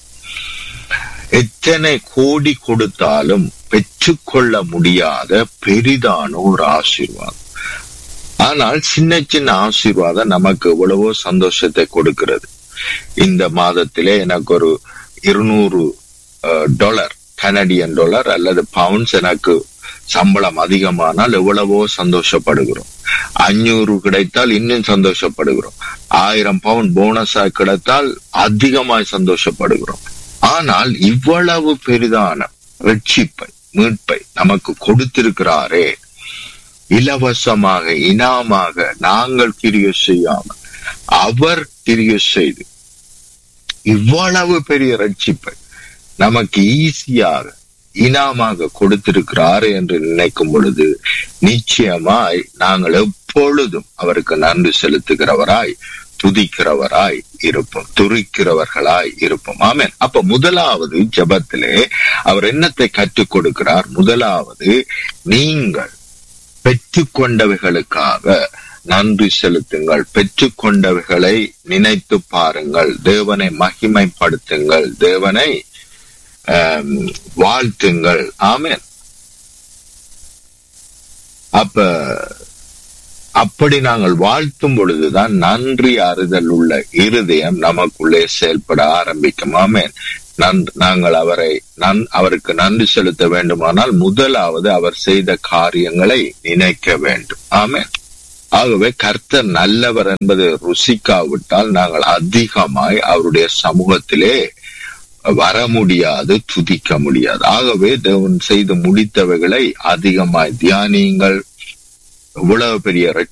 [SPEAKER 8] எத்தனை கோடி கொடுத்தாலும் பெற்றுக்கொள்ள முடியாத பெரிதான ஒரு ஆசீர்வாதம் ஆனால் சின்ன சின்ன ஆசீர்வாதம் நமக்கு எவ்வளவோ சந்தோஷத்தை கொடுக்கிறது இந்த மாதத்திலே எனக்கு ஒரு இருநூறு டாலர் கனடியன் டாலர் அல்லது பவுண்ட்ஸ் எனக்கு சம்பளம் அதிகமானால் எவ்வளவோ சந்தோஷப்படுகிறோம் அஞ்சூறு கிடைத்தால் இன்னும் சந்தோஷப்படுகிறோம் ஆயிரம் பவுண்ட் போனஸா கிடைத்தால் அதிகமாய் சந்தோஷப்படுகிறோம் ஆனால் இவ்வளவு பெரிதான ரட்சிப்பை மீட்பை நமக்கு கொடுத்திருக்கிறாரே இலவசமாக இனாமாக நாங்கள் கிரிய செய்யாமல் அவர் கிரிய செய்து இவ்வளவு பெரிய ரட்சிப்பை நமக்கு ஈஸியாக இனாமாக கொடுத்திருக்கிறார் என்று நினைக்கும் பொழுது நிச்சயமாய் நாங்கள் எப்பொழுதும் அவருக்கு நன்றி செலுத்துகிறவராய் துதிக்கிறவராய் இருப்போம் துரிக்கிறவர்களாய் இருப்போம் ஆமென் அப்ப முதலாவது ஜெபத்திலே அவர் என்னத்தை கற்றுக் கொடுக்கிறார் முதலாவது நீங்கள் பெற்றுக்கொண்டவைகளுக்காக நன்றி செலுத்துங்கள் பெற்றுக்கொண்டவைகளை நினைத்து பாருங்கள் தேவனை மகிமைப்படுத்துங்கள் தேவனை ஆம், வாழ்த்துங்கள் ஆமென் அப்ப அப்படி நாங்கள் வாழ்த்தும் பொழுதுதான் நன்றி அறிதல் உள்ள இருதயம் நமக்குள்ளே செயல்பட ஆரம்பிக்கும் ஆமென் நன்- நாங்கள் அவரை நன் அவருக்கு நன்றி செலுத்த வேண்டுமானால் முதலாவது அவர் செய்த காரியங்களை நினைக்க வேண்டும் ஆமென் ஆகவே கர்த்தர் நல்லவர் என்பது ருசிக்காவிட்டால் நாங்கள் அதிகமாய் அவருடைய சமூகத்திலே வர முடியாது துதிக்க முடியாது ஆகவே தேவன் செய்து முடித்தவைகளை அதிகமாய் தியானியுங்கள் இவ்வளவு பெரிய